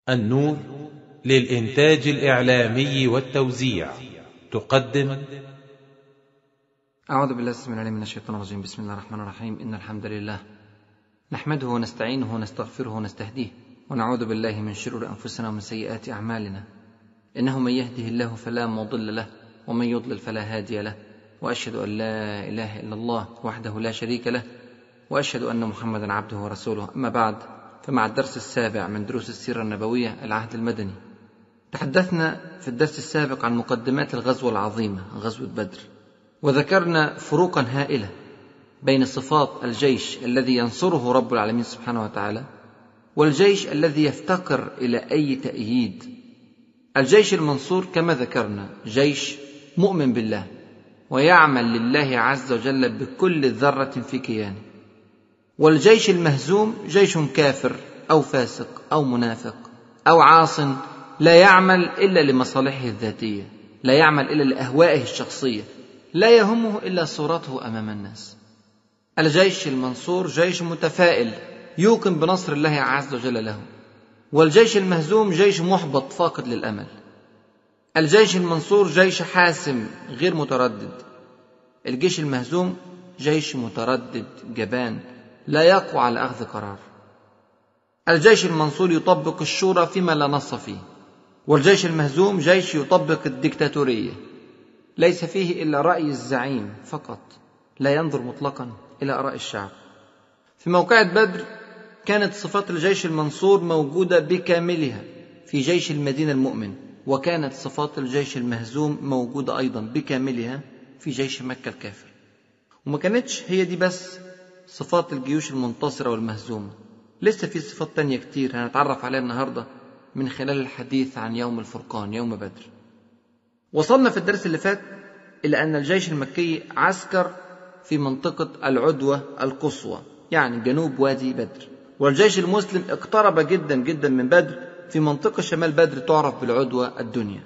النور للإنتاج الإعلامي والتوزيع تقدم أعوذ بالله السميع العليم من الشيطان الرجيم بسم الله الرحمن الرحيم إن الحمد لله نحمده ونستعينه ونستغفره ونستهديه ونعوذ بالله من شرور أنفسنا ومن سيئات أعمالنا إنه من يهده الله فلا مضل له ومن يضلل فلا هادي له وأشهد أن لا إله إلا الله وحده لا شريك له وأشهد أن محمدا عبده ورسوله أما بعد فمع الدرس السابع من دروس السيرة النبوية العهد المدني تحدثنا في الدرس السابق عن مقدمات الغزوة العظيمة غزوة بدر وذكرنا فروقا هائلة بين صفات الجيش الذي ينصره رب العالمين سبحانه وتعالى والجيش الذي يفتقر إلى أي تأييد الجيش المنصور كما ذكرنا جيش مؤمن بالله ويعمل لله عز وجل بكل ذرة في كيانه والجيش المهزوم جيش كافر او فاسق او منافق او عاص لا يعمل الا لمصالحه الذاتيه لا يعمل الا لاهوائه الشخصيه لا يهمه الا صورته امام الناس الجيش المنصور جيش متفائل يوقن بنصر الله عز وجل له والجيش المهزوم جيش محبط فاقد للامل الجيش المنصور جيش حاسم غير متردد الجيش المهزوم جيش متردد جبان لا يقوى على أخذ قرار الجيش المنصور يطبق الشورى فيما لا نص فيه والجيش المهزوم جيش يطبق الدكتاتورية ليس فيه إلا رأي الزعيم فقط لا ينظر مطلقا إلى آراء الشعب في موقعة بدر كانت صفات الجيش المنصور موجودة بكاملها في جيش المدينة المؤمن وكانت صفات الجيش المهزوم موجودة أيضا بكاملها في جيش مكة الكافر وما كانتش هي دي بس صفات الجيوش المنتصرة والمهزومة لسه في صفات تانية كتير هنتعرف عليها النهاردة من خلال الحديث عن يوم الفرقان يوم بدر وصلنا في الدرس اللي فات إلى أن الجيش المكي عسكر في منطقة العدوة القصوى يعني جنوب وادي بدر والجيش المسلم اقترب جدا جدا من بدر في منطقة شمال بدر تعرف بالعدوة الدنيا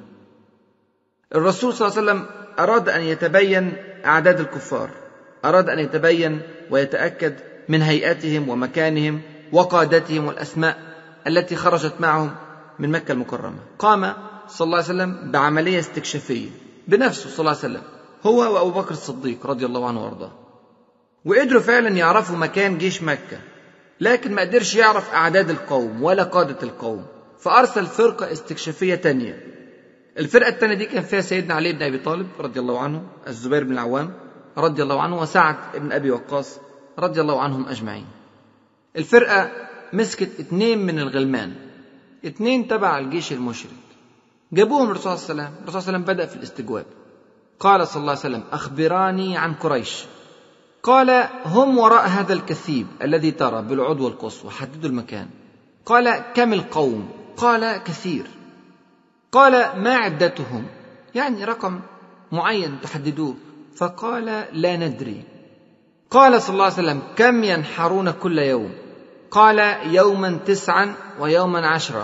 الرسول صلى الله عليه وسلم أراد أن يتبين أعداد الكفار أراد أن يتبين ويتأكد من هيئتهم ومكانهم وقادتهم والأسماء التي خرجت معهم من مكة المكرمة قام صلى الله عليه وسلم بعملية استكشافية بنفسه صلى الله عليه وسلم هو وأبو بكر الصديق رضي الله عنه وأرضاه وقدروا فعلا يعرفوا مكان جيش مكة لكن ما قدرش يعرف أعداد القوم ولا قادة القوم فأرسل فرقة استكشافية تانية الفرقة التانية دي كان فيها سيدنا علي بن أبي طالب رضي الله عنه الزبير بن العوام رضي الله عنه وسعد بن أبي وقاص رضي الله عنهم أجمعين الفرقة مسكت اتنين من الغلمان اتنين تبع الجيش المشرك جابوهم الرسول صلى الله عليه وسلم الرسول صلى الله عليه وسلم بدأ في الاستجواب قال صلى الله عليه وسلم أخبراني عن قريش قال هم وراء هذا الكثيب الذي ترى بالعضو القصوى حددوا المكان قال كم القوم قال كثير قال ما عدتهم يعني رقم معين تحددوه فقال لا ندري قال صلى الله عليه وسلم كم ينحرون كل يوم قال يوما تسعا ويوما عشرا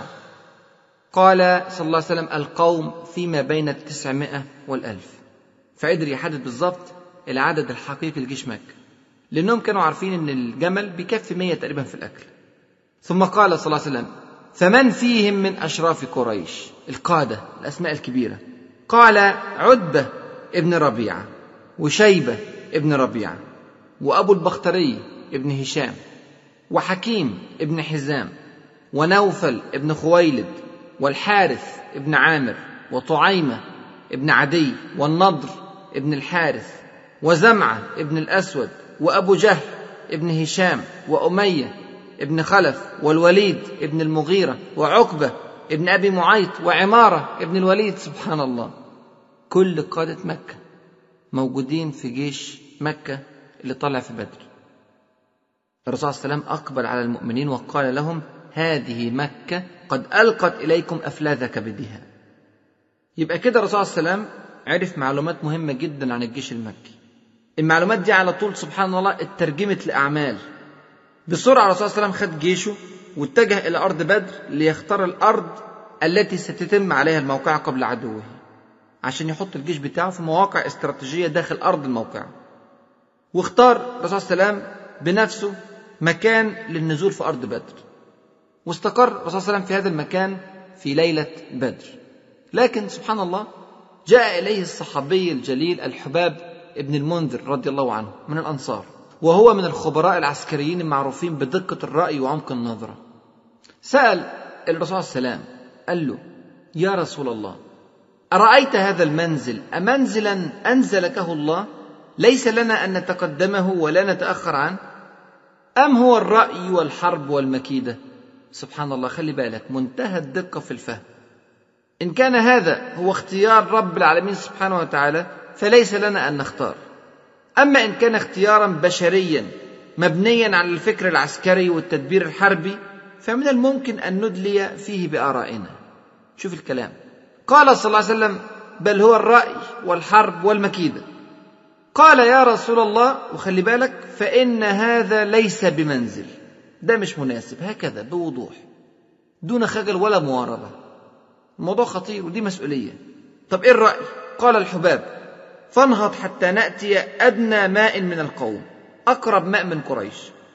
قال صلى الله عليه وسلم القوم فيما بين التسعمائة والألف فقدر يحدد بالضبط العدد الحقيقي لجيش مكة لأنهم كانوا عارفين أن الجمل بيكفي مية تقريبا في الأكل ثم قال صلى الله عليه وسلم فمن فيهم من أشراف قريش القادة الأسماء الكبيرة قال عتبة ابن ربيعة وشيبة ابن ربيعة وأبو البختري ابن هشام وحكيم ابن حزام ونوفل ابن خويلد والحارث ابن عامر وطعيمة ابن عدي والنضر ابن الحارث وزمعة ابن الأسود وأبو جهل ابن هشام وأمية ابن خلف والوليد ابن المغيرة وعقبة ابن أبي معيط وعمارة ابن الوليد سبحان الله كل قادة مكة موجودين في جيش مكة اللي طلع في بدر الرسول صلى الله عليه وسلم أقبل على المؤمنين وقال لهم هذه مكة قد ألقت إليكم أفلاذ كبدها يبقى كده الرسول صلى الله عليه وسلم عرف معلومات مهمة جدا عن الجيش المكي المعلومات دي على طول سبحان الله اترجمت لأعمال بسرعة الرسول صلى الله عليه وسلم خد جيشه واتجه إلى أرض بدر ليختار الأرض التي ستتم عليها الموقعة قبل عدوه عشان يحط الجيش بتاعه في مواقع استراتيجية داخل أرض الموقع واختار الرسول صلى الله عليه وسلم بنفسه مكان للنزول في أرض بدر واستقر الرسول صلى الله عليه وسلم في هذا المكان في ليلة بدر لكن سبحان الله جاء إليه الصحابي الجليل الحباب ابن المنذر رضي الله عنه من الأنصار وهو من الخبراء العسكريين المعروفين بدقة الرأي وعمق النظرة سأل الرسول صلى الله عليه وسلم قال له يا رسول الله أرأيت هذا المنزل أمنزلا أنزلكه الله ليس لنا أن نتقدمه ولا نتأخر عنه أم هو الرأي والحرب والمكيدة سبحان الله خلي بالك منتهى الدقة في الفهم إن كان هذا هو اختيار رب العالمين سبحانه وتعالى فليس لنا أن نختار أما إن كان اختيارا بشريا مبنيا على الفكر العسكري والتدبير الحربي فمن الممكن أن ندلي فيه بآرائنا شوف الكلام قال صلى الله عليه وسلم بل هو الرأي والحرب والمكيدة قال يا رسول الله وخلي بالك فإن هذا ليس بمنزل ده مش مناسب هكذا بوضوح دون خجل ولا مواربة الموضوع خطير ودي مسؤولية طب إيه الرأي قال الحباب فانهض حتى نأتي أدنى ماء من القوم أقرب ماء من قريش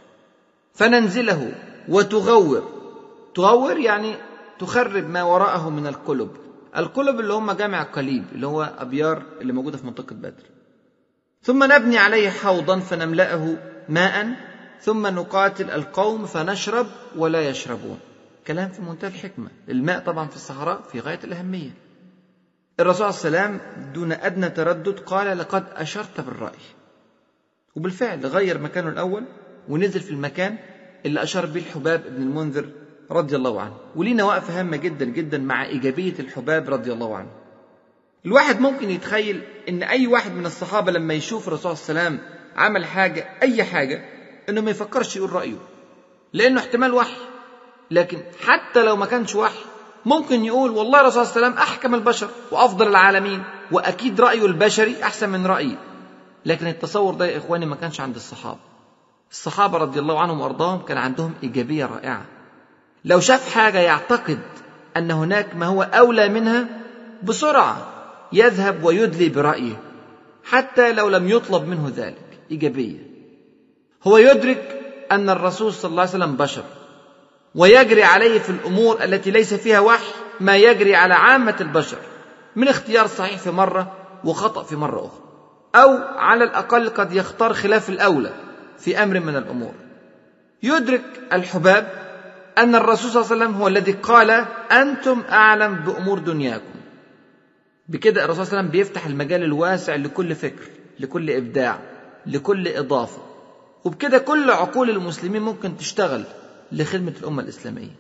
فننزله وتغور تغور يعني تخرب ما وراءه من القلب القلب اللي هم جامع قليب اللي هو أبيار اللي موجودة في منطقة بدر ثم نبني عليه حوضا فنملأه ماء ثم نقاتل القوم فنشرب ولا يشربون كلام في منتهى الحكمة الماء طبعا في الصحراء في غاية الأهمية الرسول صلى الله عليه وسلم دون أدنى تردد قال لقد أشرت بالرأي وبالفعل غير مكانه الأول ونزل في المكان اللي أشار به الحباب بن المنذر رضي الله عنه ولينا وقفة هامة جدا جدا مع إيجابية الحباب رضي الله عنه الواحد ممكن يتخيل ان اي واحد من الصحابه لما يشوف الرسول صلى الله عليه وسلم عمل حاجه اي حاجه انه ما يفكرش يقول رايه لانه احتمال وحي لكن حتى لو ما كانش وحي ممكن يقول والله الرسول صلى الله عليه وسلم احكم البشر وافضل العالمين واكيد رايه البشري احسن من رايي لكن التصور ده يا اخواني ما كانش عند الصحابه الصحابه رضي الله عنهم وارضاهم كان عندهم ايجابيه رائعه لو شاف حاجه يعتقد ان هناك ما هو اولى منها بسرعه يذهب ويدلي برأيه حتى لو لم يطلب منه ذلك إيجابية هو يدرك أن الرسول صلى الله عليه وسلم بشر ويجري عليه في الأمور التي ليس فيها وحي ما يجري على عامة البشر من اختيار صحيح في مرة وخطأ في مرة أخرى أو على الأقل قد يختار خلاف الأولى في أمر من الأمور يدرك الحباب أن الرسول صلى الله عليه وسلم هو الذي قال أنتم أعلم بأمور دنياكم بكده الرسول صلى الله عليه وسلم بيفتح المجال الواسع لكل فكر لكل ابداع لكل اضافه وبكده كل عقول المسلمين ممكن تشتغل لخدمه الامه الاسلاميه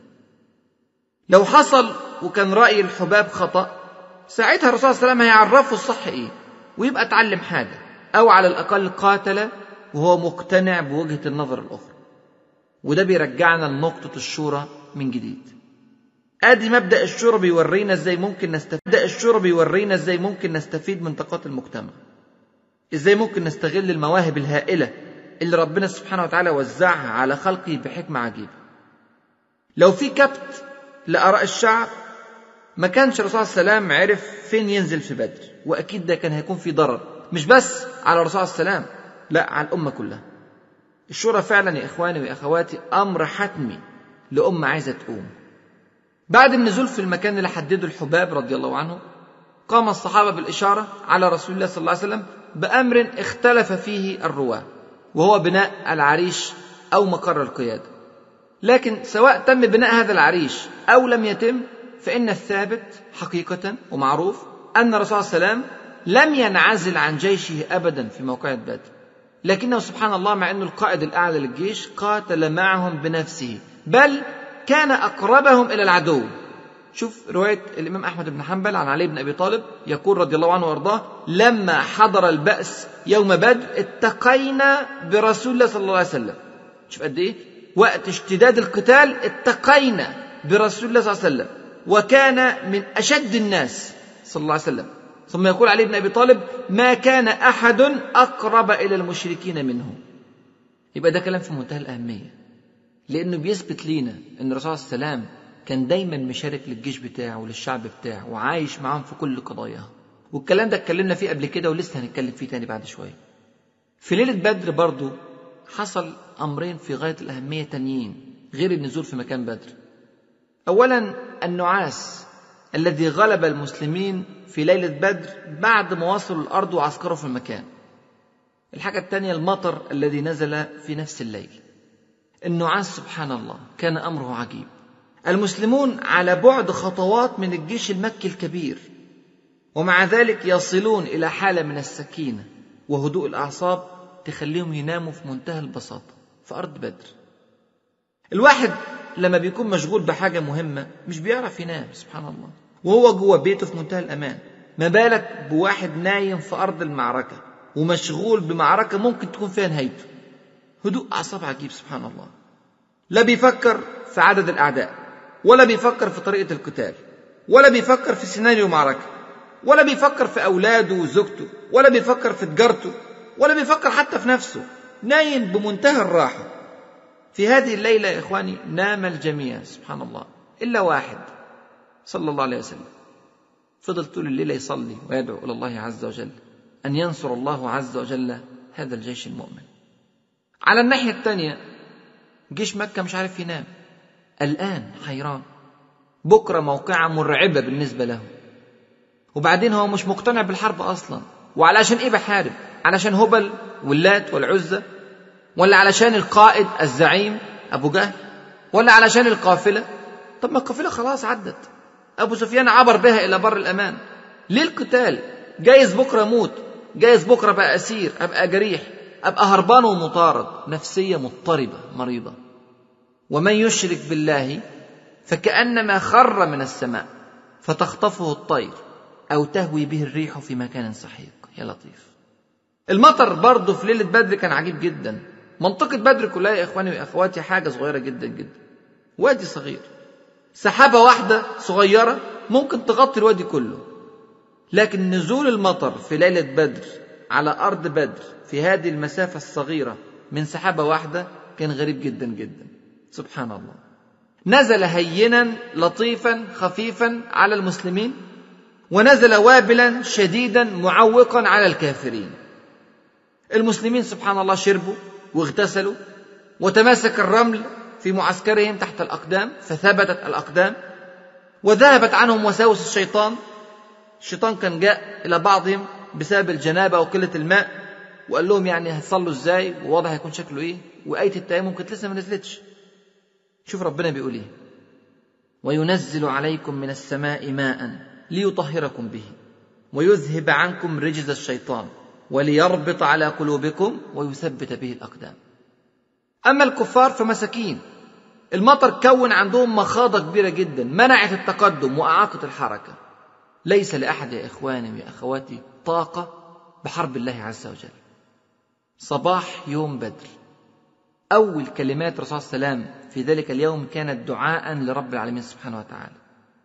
لو حصل وكان راي الحباب خطا ساعتها الرسول صلى الله عليه وسلم هيعرفه الصح ايه ويبقى اتعلم حاجه او على الاقل قاتل وهو مقتنع بوجهه النظر الاخرى وده بيرجعنا لنقطه الشورى من جديد ادي مبدا الشورى بيورينا ازاي ممكن نستفيد مبدا الشورى بيورينا ازاي ممكن نستفيد من طاقات المجتمع ازاي ممكن نستغل المواهب الهائله اللي ربنا سبحانه وتعالى وزعها على خلقه بحكمه عجيبه لو في كبت لاراء الشعب ما كانش الرسول صلى الله عليه وسلم عرف فين ينزل في بدر واكيد ده كان هيكون في ضرر مش بس على الرسول صلى الله عليه وسلم لا على الامه كلها الشورى فعلا يا اخواني واخواتي امر حتمي لامه عايزه تقوم بعد النزول في المكان اللي حدده الحباب رضي الله عنه قام الصحابة بالإشارة على رسول الله صلى الله عليه وسلم بأمر اختلف فيه الرواة وهو بناء العريش أو مقر القيادة لكن سواء تم بناء هذا العريش أو لم يتم فإن الثابت حقيقة ومعروف أن الرسول صلى الله عليه وسلم لم ينعزل عن جيشه أبدا في موقعة بدر لكنه سبحان الله مع أنه القائد الأعلى للجيش قاتل معهم بنفسه بل كان أقربهم إلى العدو شوف رواية الإمام أحمد بن حنبل عن علي بن أبي طالب يقول رضي الله عنه وأرضاه لما حضر البأس يوم بدر اتقينا برسول الله صلى الله عليه وسلم شوف قد إيه وقت اشتداد القتال اتقينا برسول الله صلى الله عليه وسلم وكان من أشد الناس صلى الله عليه وسلم ثم يقول علي بن أبي طالب ما كان أحد أقرب إلى المشركين منه يبقى ده كلام في منتهى الأهمية لأنه بيثبت لينا أن الرسول صلى الله عليه وسلم كان دايما مشارك للجيش بتاعه وللشعب بتاعه وعايش معاهم في كل قضاياهم والكلام ده اتكلمنا فيه قبل كده ولسه هنتكلم فيه تاني بعد شوية في ليلة بدر برضو حصل أمرين في غاية الأهمية تانيين غير النزول في مكان بدر اولا النعاس الذي غلب المسلمين في ليله بدر بعد ما وصلوا الارض وعسكروا في المكان الحاجه الثانيه المطر الذي نزل في نفس الليل النعاس سبحان الله كان امره عجيب المسلمون على بعد خطوات من الجيش المكي الكبير ومع ذلك يصلون الى حاله من السكينه وهدوء الاعصاب تخليهم يناموا في منتهى البساطه في ارض بدر الواحد لما بيكون مشغول بحاجه مهمه مش بيعرف ينام سبحان الله وهو جوه بيته في منتهى الامان ما بالك بواحد نايم في ارض المعركه ومشغول بمعركه ممكن تكون فيها نهايته هدوء اعصاب عجيب سبحان الله لا بيفكر في عدد الاعداء ولا بيفكر في طريقه القتال ولا بيفكر في سيناريو معركه ولا بيفكر في اولاده وزوجته ولا بيفكر في تجارته ولا بيفكر حتى في نفسه نايم بمنتهى الراحه في هذه الليله يا اخواني نام الجميع سبحان الله الا واحد صلى الله عليه وسلم فضل طول الليله يصلي ويدعو الى الله عز وجل ان ينصر الله عز وجل هذا الجيش المؤمن على الناحيه الثانيه جيش مكه مش عارف ينام الان حيران بكره موقعه مرعبه بالنسبه له وبعدين هو مش مقتنع بالحرب اصلا وعلشان ايه بحارب علشان هبل واللات والعزة ولا علشان القائد الزعيم أبو جهل ولا علشان القافلة طب ما القافلة خلاص عدت أبو سفيان عبر بها إلى بر الأمان ليه القتال جايز بكرة أموت جايز بكرة أبقى أسير أبقى جريح أبقى هربان ومطارد نفسية مضطربة مريضة ومن يشرك بالله فكأنما خر من السماء فتخطفه الطير أو تهوي به الريح في مكان سحيق يا لطيف المطر برضه في ليلة بدر كان عجيب جدا منطقة بدر كلها يا إخواني وأخواتي حاجة صغيرة جدا جدا وادي صغير سحابة واحدة صغيرة ممكن تغطي الوادي كله لكن نزول المطر في ليلة بدر على أرض بدر في هذه المسافة الصغيرة من سحابة واحدة كان غريب جدا جدا سبحان الله نزل هينا لطيفا خفيفا على المسلمين ونزل وابلا شديدا معوقا على الكافرين المسلمين سبحان الله شربوا واغتسلوا وتماسك الرمل في معسكرهم تحت الاقدام فثبتت الاقدام وذهبت عنهم وساوس الشيطان الشيطان كان جاء الى بعضهم بسبب الجنابه وقله الماء وقال لهم يعني هتصلوا ازاي وواضح هيكون شكله ايه وايه التيمم كانت لسه ما نزلتش شوف ربنا بيقول ايه وينزل عليكم من السماء ماء ليطهركم به ويذهب عنكم رجز الشيطان وليربط على قلوبكم ويثبت به الاقدام اما الكفار فمساكين المطر كون عندهم مخاضه كبيره جدا منعت التقدم واعاقت الحركه ليس لاحد يا اخواني ويا اخواتي طاقه بحرب الله عز وجل صباح يوم بدر اول كلمات الرسول صلى الله عليه وسلم في ذلك اليوم كانت دعاء لرب العالمين سبحانه وتعالى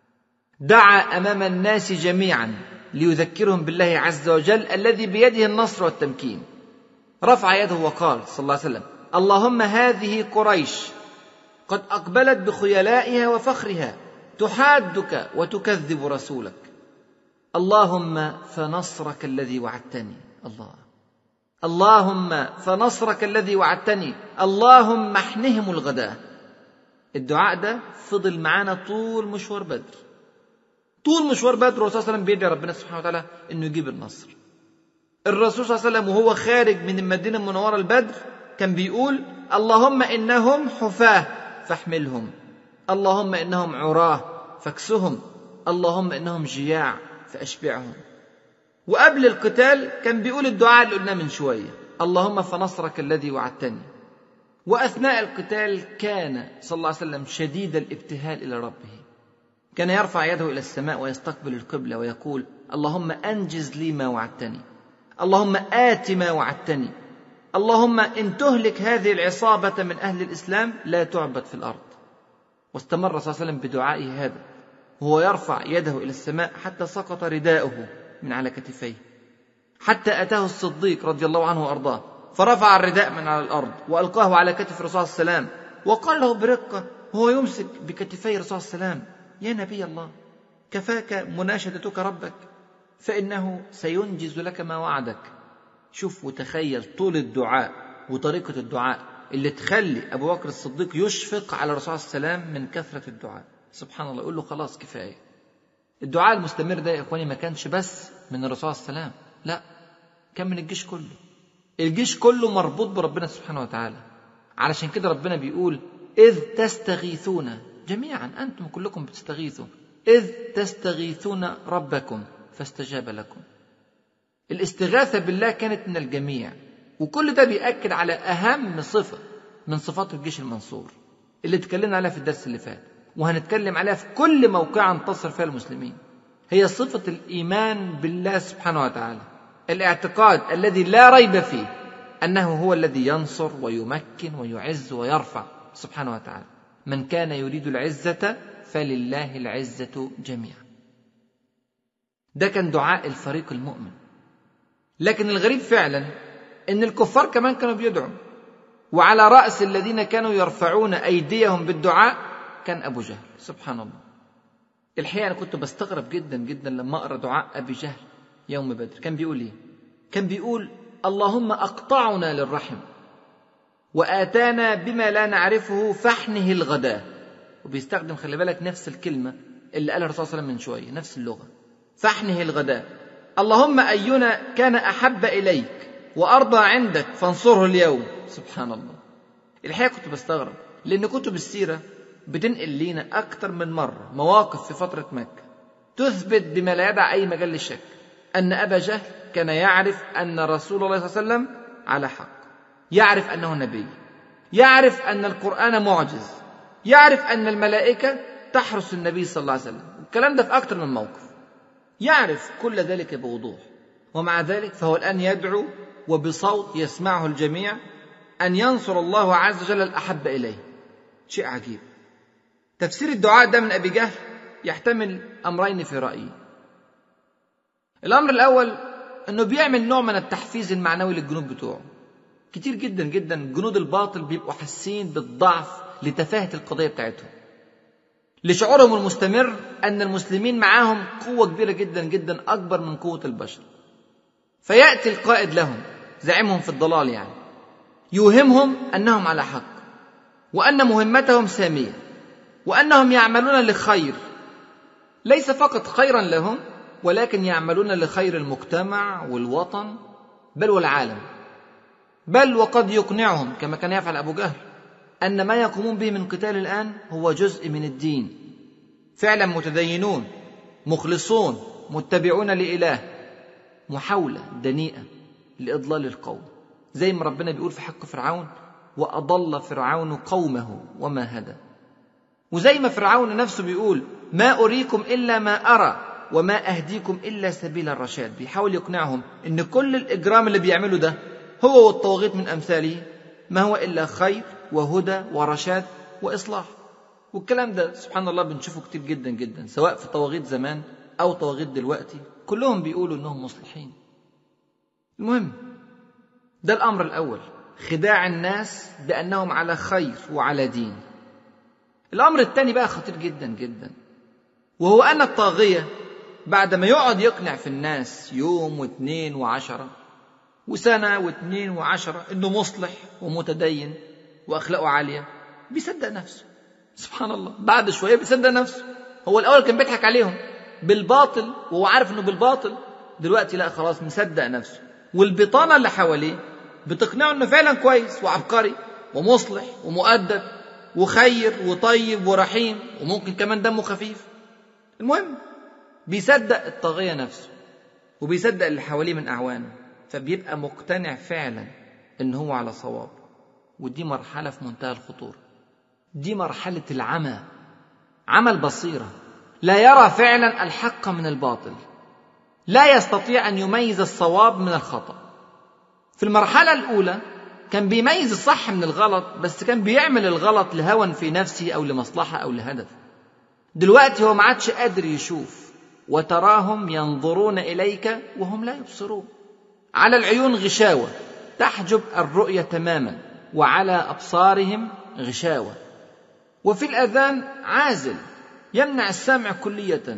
دعا امام الناس جميعا ليذكرهم بالله عز وجل الذي بيده النصر والتمكين رفع يده وقال صلى الله عليه وسلم اللهم هذه قريش قد اقبلت بخيلائها وفخرها تحادك وتكذب رسولك اللهم فنصرك الذي وعدتني الله اللهم فنصرك الذي وعدتني اللهم احنهم الغداء الدعاء ده فضل معانا طول مشوار بدر طول مشوار بدر الرسول صلى الله عليه وسلم بيدعي ربنا سبحانه وتعالى انه يجيب النصر الرسول صلى الله عليه وسلم وهو خارج من المدينه المنوره البدر كان بيقول اللهم انهم حفاه فاحملهم اللهم انهم عراه فاكسهم اللهم انهم جياع فاشبعهم وقبل القتال كان بيقول الدعاء اللي قلناه من شويه اللهم فنصرك الذي وعدتني واثناء القتال كان صلى الله عليه وسلم شديد الابتهال الى ربه كان يرفع يده الى السماء ويستقبل القبله ويقول اللهم انجز لي ما وعدتني اللهم ات ما وعدتني اللهم ان تهلك هذه العصابه من اهل الاسلام لا تعبد في الارض واستمر صلى الله عليه وسلم بدعائه هذا وهو يرفع يده الى السماء حتى سقط رداؤه من على كتفيه حتى اتاه الصديق رضي الله عنه وارضاه فرفع الرداء من على الارض والقاه على كتف الرسول صلى الله عليه وسلم وقال له برقه وهو يمسك بكتفي الرسول صلى الله عليه وسلم يا نبي الله كفاك مناشدتك ربك فانه سينجز لك ما وعدك شوف وتخيل طول الدعاء وطريقه الدعاء اللي تخلي ابو بكر الصديق يشفق على الرسول صلى الله عليه وسلم من كثره الدعاء سبحان الله يقول له خلاص كفاية الدعاء المستمر ده يا إخواني ما كانش بس من الرسول صلى الله عليه وسلم لا كان من الجيش كله الجيش كله مربوط بربنا سبحانه وتعالى علشان كده ربنا بيقول إذ تستغيثون جميعا أنتم كلكم بتستغيثوا إذ تستغيثون ربكم فاستجاب لكم الاستغاثة بالله كانت من الجميع وكل ده بيأكد على أهم صفة من صفات الجيش المنصور اللي اتكلمنا عليها في الدرس اللي فات وهنتكلم عليها في كل موقع انتصر فيها المسلمين هي صفة الإيمان بالله سبحانه وتعالى الاعتقاد الذي لا ريب فيه أنه هو الذي ينصر ويمكن ويعز ويرفع سبحانه وتعالى من كان يريد العزة فلله العزة جميعا ده كان دعاء الفريق المؤمن لكن الغريب فعلا ان الكفار كمان كانوا بيدعوا وعلى راس الذين كانوا يرفعون ايديهم بالدعاء كان ابو جهل سبحان الله الحقيقه انا كنت بستغرب جدا جدا لما اقرا دعاء ابي جهل يوم بدر كان بيقول ايه كان بيقول اللهم اقطعنا للرحم واتانا بما لا نعرفه فاحنه الغداء وبيستخدم خلي بالك نفس الكلمه اللي قالها الرسول صلى الله عليه وسلم من شويه نفس اللغه فاحنه الغداء اللهم اينا كان احب اليك وارضى عندك فانصره اليوم سبحان الله الحقيقه كنت بستغرب لان كتب السيره بتنقل لينا اكثر من مره مواقف في فتره مكه تثبت بما لا يدع اي مجال للشك ان ابا جهل كان يعرف ان رسول الله صلى الله عليه وسلم على حق يعرف انه نبي يعرف ان القران معجز يعرف ان الملائكه تحرس النبي صلى الله عليه وسلم الكلام ده في اكثر من موقف يعرف كل ذلك بوضوح ومع ذلك فهو الان يدعو وبصوت يسمعه الجميع ان ينصر الله عز وجل الاحب اليه شيء عجيب تفسير الدعاء ده من ابي جهل يحتمل امرين في رايي الامر الاول انه بيعمل نوع من التحفيز المعنوي للجنود بتوعه كتير جدا جدا جنود الباطل بيبقوا حاسين بالضعف لتفاهه القضيه بتاعتهم لشعورهم المستمر ان المسلمين معاهم قوه كبيره جدا جدا اكبر من قوه البشر فياتي القائد لهم زعيمهم في الضلال يعني يوهمهم انهم على حق وان مهمتهم ساميه وانهم يعملون لخير ليس فقط خيرا لهم ولكن يعملون لخير المجتمع والوطن بل والعالم بل وقد يقنعهم كما كان يفعل ابو جهل ان ما يقومون به من قتال الان هو جزء من الدين فعلا متدينون مخلصون متبعون لاله محاوله دنيئه لاضلال القوم زي ما ربنا بيقول في حق فرعون واضل فرعون قومه وما هدى وزي ما فرعون نفسه بيقول ما اريكم الا ما ارى وما اهديكم الا سبيل الرشاد بيحاول يقنعهم ان كل الاجرام اللي بيعمله ده هو والطواغيت من امثاله ما هو الا خير وهدى ورشاد واصلاح والكلام ده سبحان الله بنشوفه كتير جدا جدا سواء في طواغيت زمان او طواغيت دلوقتي كلهم بيقولوا انهم مصلحين المهم ده الامر الاول خداع الناس بانهم على خير وعلى دين الامر الثاني بقى خطير جدا جدا وهو ان الطاغيه بعد ما يقعد يقنع في الناس يوم واثنين وعشرة وسنة واثنين وعشرة انه مصلح ومتدين واخلاقه عالية بيصدق نفسه سبحان الله بعد شوية بيصدق نفسه هو الاول كان بيضحك عليهم بالباطل وهو عارف انه بالباطل دلوقتي لا خلاص مصدق نفسه والبطانة اللي حواليه بتقنعه انه فعلا كويس وعبقري ومصلح ومؤدب وخير وطيب ورحيم وممكن كمان دمه خفيف المهم بيصدق الطاغية نفسه وبيصدق اللي حواليه من أعوانه فبيبقى مقتنع فعلا إن هو على صواب ودي مرحلة في منتهى الخطورة دي مرحلة العمى عمى البصيرة لا يرى فعلا الحق من الباطل لا يستطيع أن يميز الصواب من الخطأ في المرحلة الأولى كان بيميز الصح من الغلط بس كان بيعمل الغلط لهوى في نفسه أو لمصلحة أو لهدف دلوقتي هو ما عادش قادر يشوف وتراهم ينظرون اليك وهم لا يبصرون على العيون غشاوه تحجب الرؤيه تماما وعلى ابصارهم غشاوه وفي الاذان عازل يمنع السمع كليه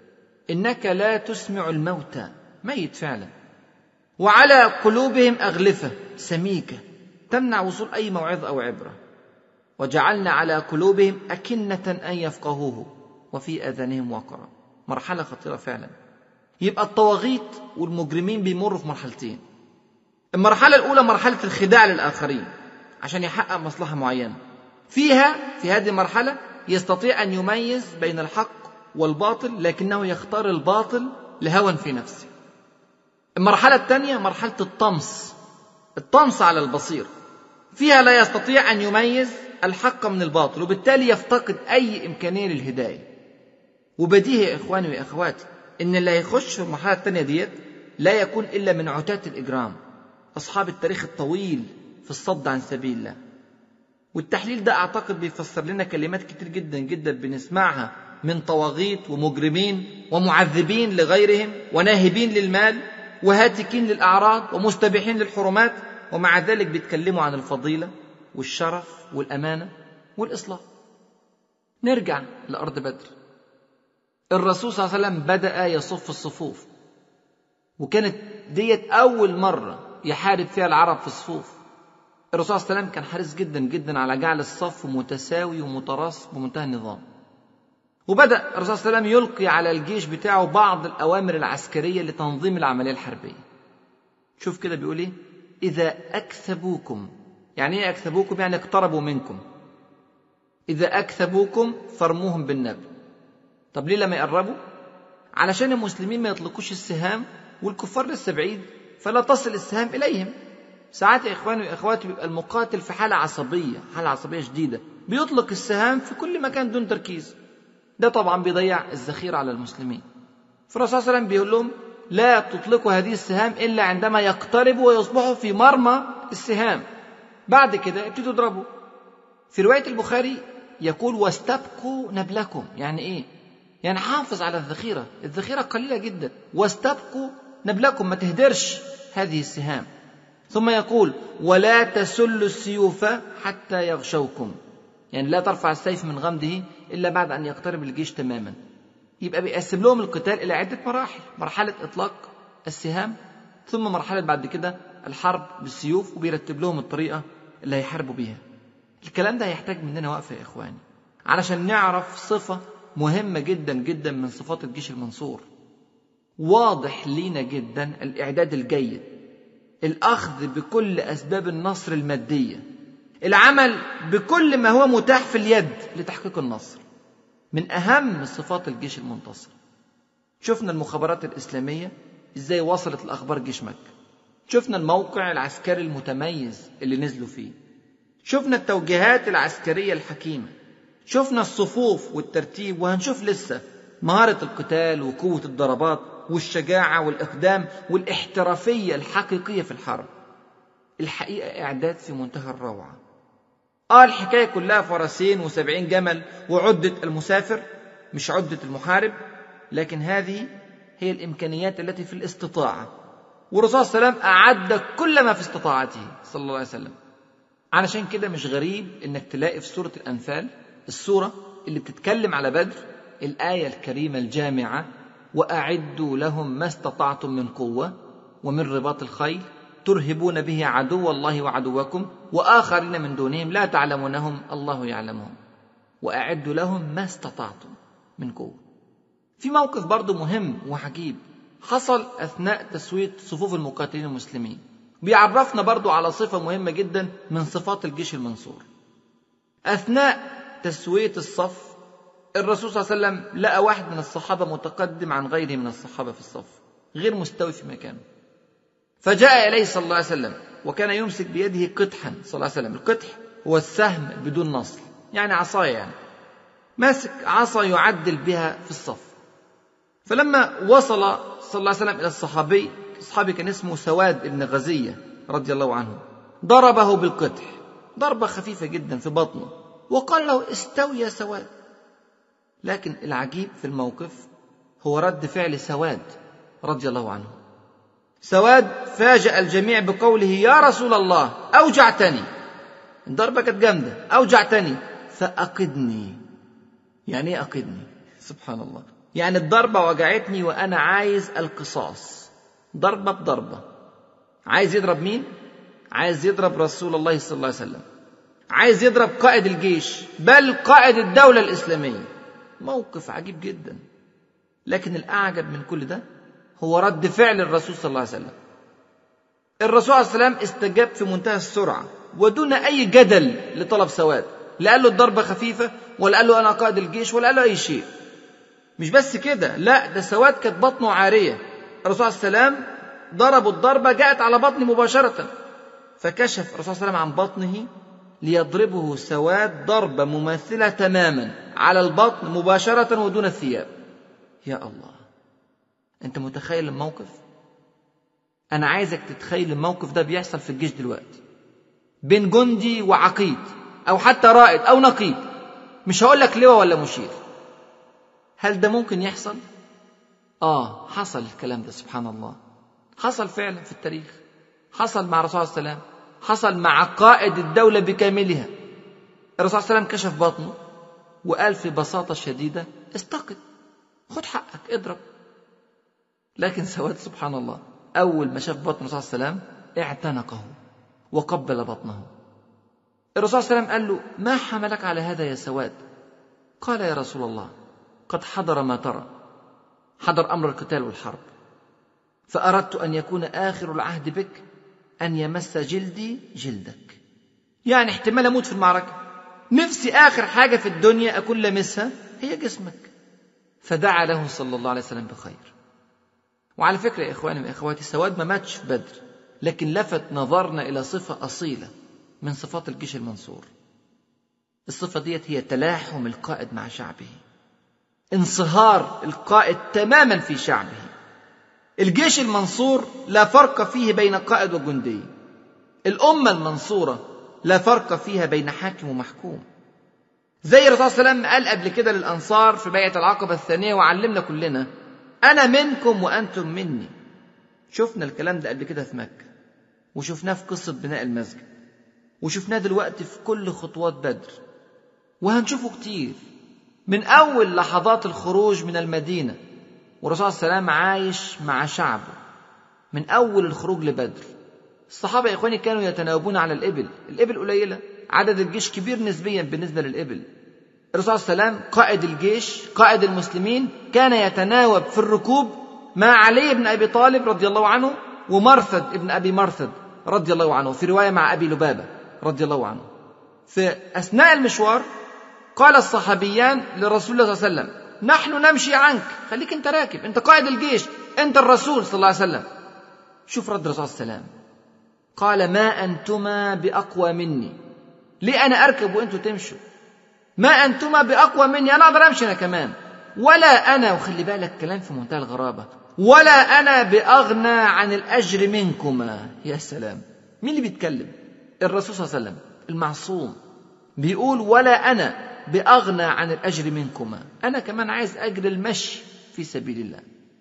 انك لا تسمع الموتى ميت فعلا وعلى قلوبهم اغلفه سميكه تمنع وصول اي موعظه او عبره وجعلنا على قلوبهم اكنه ان يفقهوه وفي آذانهم وقرا مرحلة خطيرة فعلا يبقى الطواغيت والمجرمين بيمروا في مرحلتين المرحلة الأولى مرحلة الخداع للآخرين عشان يحقق مصلحة معينة فيها في هذه المرحلة يستطيع أن يميز بين الحق والباطل لكنه يختار الباطل لهوى في نفسه المرحلة الثانية مرحلة الطمس الطمس على البصير فيها لا يستطيع أن يميز الحق من الباطل وبالتالي يفتقد أي إمكانية للهداية وبديهي يا إخواني وأخواتي إن اللي هيخش في المرحلة الثانية ديت لا يكون إلا من عتاة الإجرام أصحاب التاريخ الطويل في الصد عن سبيل الله والتحليل ده أعتقد بيفسر لنا كلمات كتير جدا جدا بنسمعها من طواغيت ومجرمين ومعذبين لغيرهم وناهبين للمال وهاتكين للأعراض ومستبيحين للحرمات ومع ذلك بيتكلموا عن الفضيلة والشرف والأمانة والإصلاح نرجع لأرض بدر الرسول صلى الله عليه وسلم بدأ يصف الصفوف وكانت ديت أول مرة يحارب فيها العرب في الصفوف الرسول صلى الله عليه وسلم كان حريص جدا جدا على جعل الصف متساوي ومتراص بمنتهى النظام وبدأ الرسول صلى الله عليه وسلم يلقي على الجيش بتاعه بعض الأوامر العسكرية لتنظيم العملية الحربية شوف كده بيقول إيه إذا أكثبوكم يعني إيه أكثبوكم يعني اقتربوا منكم إذا أكثبوكم فرموهم بالنبل طب ليه لما يقربوا علشان المسلمين ما يطلقوش السهام والكفار لسه بعيد فلا تصل السهام إليهم ساعات يا إخواني وإخواتي بيبقى المقاتل في حالة عصبية حالة عصبية شديدة بيطلق السهام في كل مكان دون تركيز ده طبعا بيضيع الذخيرة على المسلمين فالرسول صلى الله عليه وسلم بيقول لهم لا تطلقوا هذه السهام إلا عندما يقتربوا ويصبحوا في مرمى السهام بعد كده ابتدوا اضربوا في رواية البخاري يقول واستبقوا نبلكم يعني ايه يعني حافظ على الذخيرة الذخيرة قليلة جدا واستبقوا نبلكم ما تهدرش هذه السهام ثم يقول ولا تسلوا السيوف حتى يغشوكم يعني لا ترفع السيف من غمده إلا بعد أن يقترب الجيش تماما يبقى بيقسم لهم القتال إلى عدة مراحل مرحلة إطلاق السهام ثم مرحلة بعد كده الحرب بالسيوف وبيرتب لهم الطريقة اللي هيحاربوا بيها الكلام ده هيحتاج مننا وقفة يا إخواني علشان نعرف صفة مهمة جدا جدا من صفات الجيش المنصور واضح لينا جدا الإعداد الجيد الأخذ بكل أسباب النصر المادية العمل بكل ما هو متاح في اليد لتحقيق النصر من أهم صفات الجيش المنتصر شفنا المخابرات الإسلامية إزاي وصلت الأخبار جيش مكة شفنا الموقع العسكري المتميز اللي نزلوا فيه شفنا التوجيهات العسكرية الحكيمة شفنا الصفوف والترتيب وهنشوف لسه مهارة القتال وقوة الضربات والشجاعة والإقدام والاحترافية الحقيقية في الحرب الحقيقة إعداد في منتهى الروعة آه الحكاية كلها فرسين وسبعين جمل وعدة المسافر مش عدة المحارب لكن هذه هي الإمكانيات التي في الاستطاعة والرسول صلى الله عليه وسلم أعد كل ما في استطاعته صلى الله عليه وسلم علشان كده مش غريب إنك تلاقي في سورة الأنفال السورة اللي بتتكلم على بدر الآية الكريمة الجامعة وأعدوا لهم ما استطعتم من قوة ومن رباط الخيل ترهبون به عدو الله وعدوكم وآخرين من دونهم لا تعلمونهم الله يعلمهم وأعدوا لهم ما استطعتم من قوة في موقف برضه مهم وعجيب حصل أثناء تسوية صفوف المقاتلين المسلمين بيعرفنا برضه على صفة مهمة جدا من صفات الجيش المنصور أثناء تسوية الصف الرسول صلى الله عليه وسلم لقى واحد من الصحابة متقدم عن غيره من الصحابة في الصف غير مستوي في مكانه فجاء إليه صلى الله عليه وسلم وكان يمسك بيده قطحا صلى الله عليه وسلم القطح هو السهم بدون نصل يعني عصاية يعني ماسك عصا يعدل بها في الصف فلما وصل صلى الله عليه وسلم إلى الصحابي الصحابي كان اسمه سواد بن غزية رضي الله عنه ضربه بالقطح ضربة خفيفة جدا في بطنه وقال له استوي يا سواد لكن العجيب في الموقف هو رد فعل سواد رضي الله عنه سواد فاجأ الجميع بقوله يا رسول الله أوجعتني الضربة كانت جامدة أوجعتني فأقدني يعني إيه أقدني سبحان الله يعني الضربة وجعتني وأنا عايز القصاص ضربة بضربة عايز يضرب مين؟ عايز يضرب رسول الله صلى الله عليه وسلم عايز يضرب قائد الجيش بل قائد الدولة الإسلامية موقف عجيب جدا لكن الأعجب من كل ده هو رد فعل الرسول صلى الله عليه وسلم الرسول عليه السلام استجاب في منتهى السرعة ودون أي جدل لطلب سواد لا قال له الضربة خفيفة ولا قال له أنا قائد الجيش ولا قال له أي شيء مش بس كده لا ده سواد كانت بطنه عارية الرسول عليه السلام ضربوا الضربة جاءت على بطنه مباشرة فكشف الرسول صلى الله عليه وسلم عن بطنه ليضربه سواد ضربة مماثلة تماما على البطن مباشرة ودون الثياب يا الله انت متخيل الموقف انا عايزك تتخيل الموقف ده بيحصل في الجيش دلوقتي بين جندي وعقيد او حتى رائد او نقيب مش هقول لك لواء ولا مشير هل ده ممكن يحصل اه حصل الكلام ده سبحان الله حصل فعلا في التاريخ حصل مع الرسول صلى الله عليه وسلم حصل مع قائد الدولة بكاملها الرسول صلى الله عليه وسلم كشف بطنه وقال في بساطة شديدة استقد خد حقك اضرب لكن سواد سبحان الله أول ما شاف بطن الرسول صلى الله عليه وسلم اعتنقه وقبل بطنه الرسول صلى الله عليه وسلم قال له ما حملك على هذا يا سواد قال يا رسول الله قد حضر ما ترى حضر أمر القتال والحرب فأردت أن يكون آخر العهد بك أن يمس جلدي جلدك يعني احتمال أموت في المعركة نفسي آخر حاجة في الدنيا أكون لمسها هي جسمك فدعا له صلى الله عليه وسلم بخير وعلى فكرة يا إخواني وإخواتي سواد ما ماتش في بدر لكن لفت نظرنا إلى صفة أصيلة من صفات الجيش المنصور الصفة ديت هي تلاحم القائد مع شعبه انصهار القائد تماما في شعبه الجيش المنصور لا فرق فيه بين قائد وجندي الأمة المنصورة لا فرق فيها بين حاكم ومحكوم زي الرسول صلى الله عليه وسلم قال قبل كده للأنصار في بيعة العقبة الثانية وعلمنا كلنا أنا منكم وأنتم مني شفنا الكلام ده قبل كده في مكة وشفناه في قصة بناء المسجد وشفناه دلوقتي في كل خطوات بدر وهنشوفه كتير من أول لحظات الخروج من المدينة والرسول صلى الله عليه وسلم عايش مع شعبه من أول الخروج لبدر الصحابة يا إخواني كانوا يتناوبون على الإبل الإبل قليلة عدد الجيش كبير نسبيا بالنسبة للإبل الرسول صلى الله عليه وسلم قائد الجيش قائد المسلمين كان يتناوب في الركوب مع علي بن أبي طالب رضي الله عنه ومرثد بن أبي مرثد رضي الله عنه في رواية مع أبي لبابة رضي الله عنه في أثناء المشوار قال الصحابيان لرسول الله صلى الله عليه وسلم نحن نمشي عنك خليك انت راكب انت قائد الجيش انت الرسول صلى الله عليه وسلم شوف رد الرسول صلى الله عليه وسلم قال ما انتما باقوى مني ليه انا اركب وانتوا تمشوا ما انتما باقوى مني انا اقدر امشي انا كمان ولا انا وخلي بالك كلام في منتهى الغرابه ولا انا باغنى عن الاجر منكما يا سلام مين اللي بيتكلم الرسول صلى الله عليه وسلم المعصوم بيقول ولا انا باغنى عن الاجر منكما انا كمان عايز اجر المشي في سبيل الله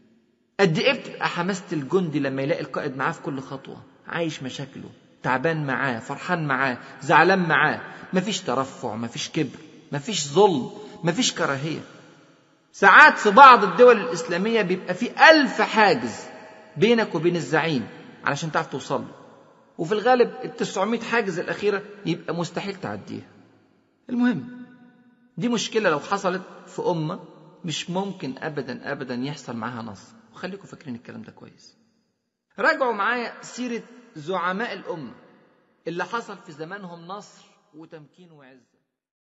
قد ايه بتبقى حماسه الجندي لما يلاقي القائد معاه في كل خطوه عايش مشاكله تعبان معاه فرحان معاه زعلان معاه مفيش ترفع مفيش كبر مفيش ظلم مفيش كراهيه ساعات في بعض الدول الإسلامية بيبقى في ألف حاجز بينك وبين الزعيم علشان تعرف توصل له وفي الغالب التسعمائة حاجز الأخيرة يبقى مستحيل تعديها المهم دي مشكلة لو حصلت في أمة مش ممكن أبدا أبدا يحصل معاها نصر وخليكم فاكرين الكلام ده كويس راجعوا معايا سيرة زعماء الأمة اللي حصل في زمانهم نصر وتمكين وعزة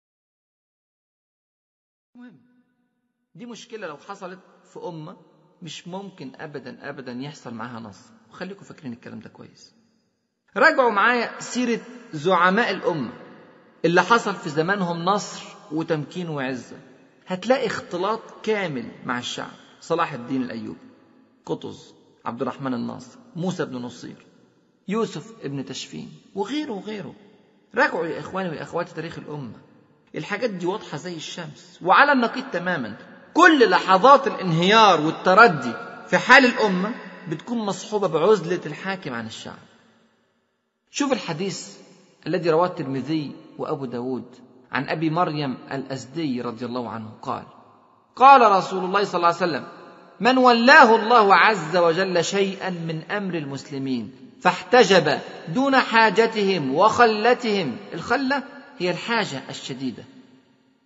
المهم دي مشكلة لو حصلت في أمة مش ممكن أبدا أبدا يحصل معاها نصر وخليكم فاكرين الكلام ده كويس راجعوا معايا سيرة زعماء الأمة اللي حصل في زمانهم نصر وتمكين وعزة هتلاقي اختلاط كامل مع الشعب صلاح الدين الأيوبي قطز عبد الرحمن الناصر موسى بن نصير يوسف ابن تشفين وغيره وغيره راجعوا يا إخواني وأخواتي تاريخ الأمة الحاجات دي واضحة زي الشمس وعلى النقيض تماما كل لحظات الانهيار والتردي في حال الأمة بتكون مصحوبة بعزلة الحاكم عن الشعب شوف الحديث الذي رواه الترمذي وأبو داود عن أبي مريم الأزدي رضي الله عنه قال قال رسول الله صلى الله عليه وسلم من ولاه الله عز وجل شيئا من أمر المسلمين فاحتجب دون حاجتهم وخلتهم الخلة هي الحاجة الشديدة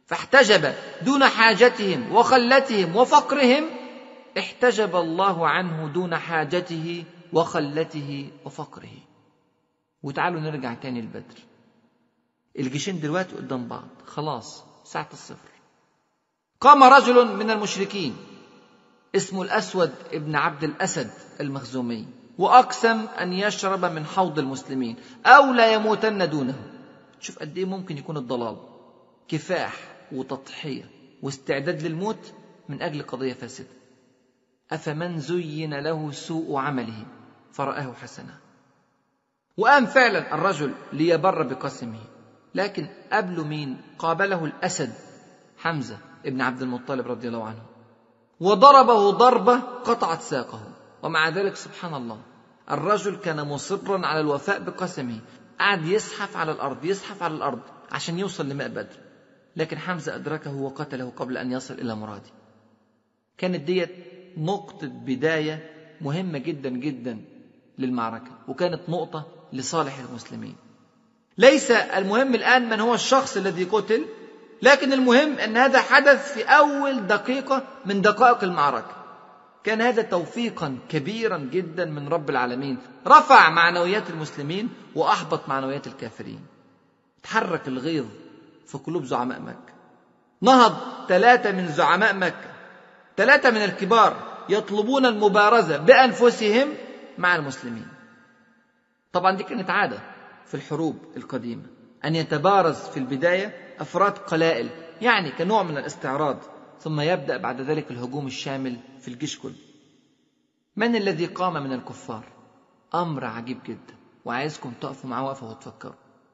فاحتجب دون حاجتهم وخلتهم وفقرهم احتجب الله عنه دون حاجته وخلته وفقره وتعالوا نرجع تاني البدر الجيشين دلوقتي قدام بعض خلاص ساعة الصفر قام رجل من المشركين اسمه الأسود ابن عبد الأسد المخزومي وأقسم أن يشرب من حوض المسلمين أو لا يموتن دونه شوف قد إيه ممكن يكون الضلال كفاح وتضحية واستعداد للموت من أجل قضية فاسدة أفمن زين له سوء عمله فرآه حسنا وقام فعلا الرجل ليبر بقسمه لكن قبله مين قابله الأسد حمزة ابن عبد المطلب رضي الله عنه وضربه ضربة قطعت ساقه ومع ذلك سبحان الله الرجل كان مصرا على الوفاء بقسمه قعد يزحف على الأرض يزحف على الأرض عشان يوصل لماء بدر لكن حمزة أدركه وقتله قبل أن يصل إلى مراده كانت ديت نقطة بداية مهمة جدا جدا للمعركة وكانت نقطة لصالح المسلمين ليس المهم الآن من هو الشخص الذي قتل لكن المهم أن هذا حدث في أول دقيقة من دقائق المعركة كان هذا توفيقا كبيرا جدا من رب العالمين رفع معنويات المسلمين وأحبط معنويات الكافرين تحرك الغيظ في قلوب زعماء مكة نهض ثلاثة من زعماء مكة ثلاثة من الكبار يطلبون المبارزة بأنفسهم مع المسلمين طبعا دي كانت عادة في الحروب القديمة أن يتبارز في البداية أفراد قلائل يعني كنوع من الاستعراض ثم يبدأ بعد ذلك الهجوم الشامل في الجيش كله من الذي قام من الكفار أمر عجيب جدا وعايزكم تقفوا معاه وقفة وتفكروا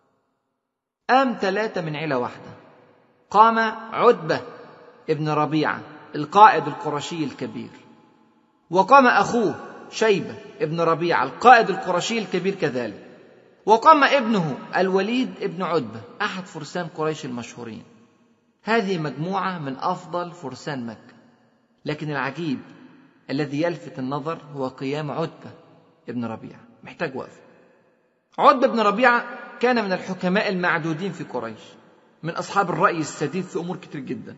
قام ثلاثة من عيلة واحدة قام عتبة ابن ربيعة القائد القرشي الكبير وقام أخوه شيبة ابن ربيعة القائد القرشي الكبير كذلك وقام ابنه الوليد ابن عتبة أحد فرسان قريش المشهورين هذه مجموعة من أفضل فرسان مكة لكن العجيب الذي يلفت النظر هو قيام عتبة ابن ربيعة محتاج وقفة عتبة بن ربيعة كان من الحكماء المعدودين في قريش من أصحاب الرأي السديد في أمور كتير جدا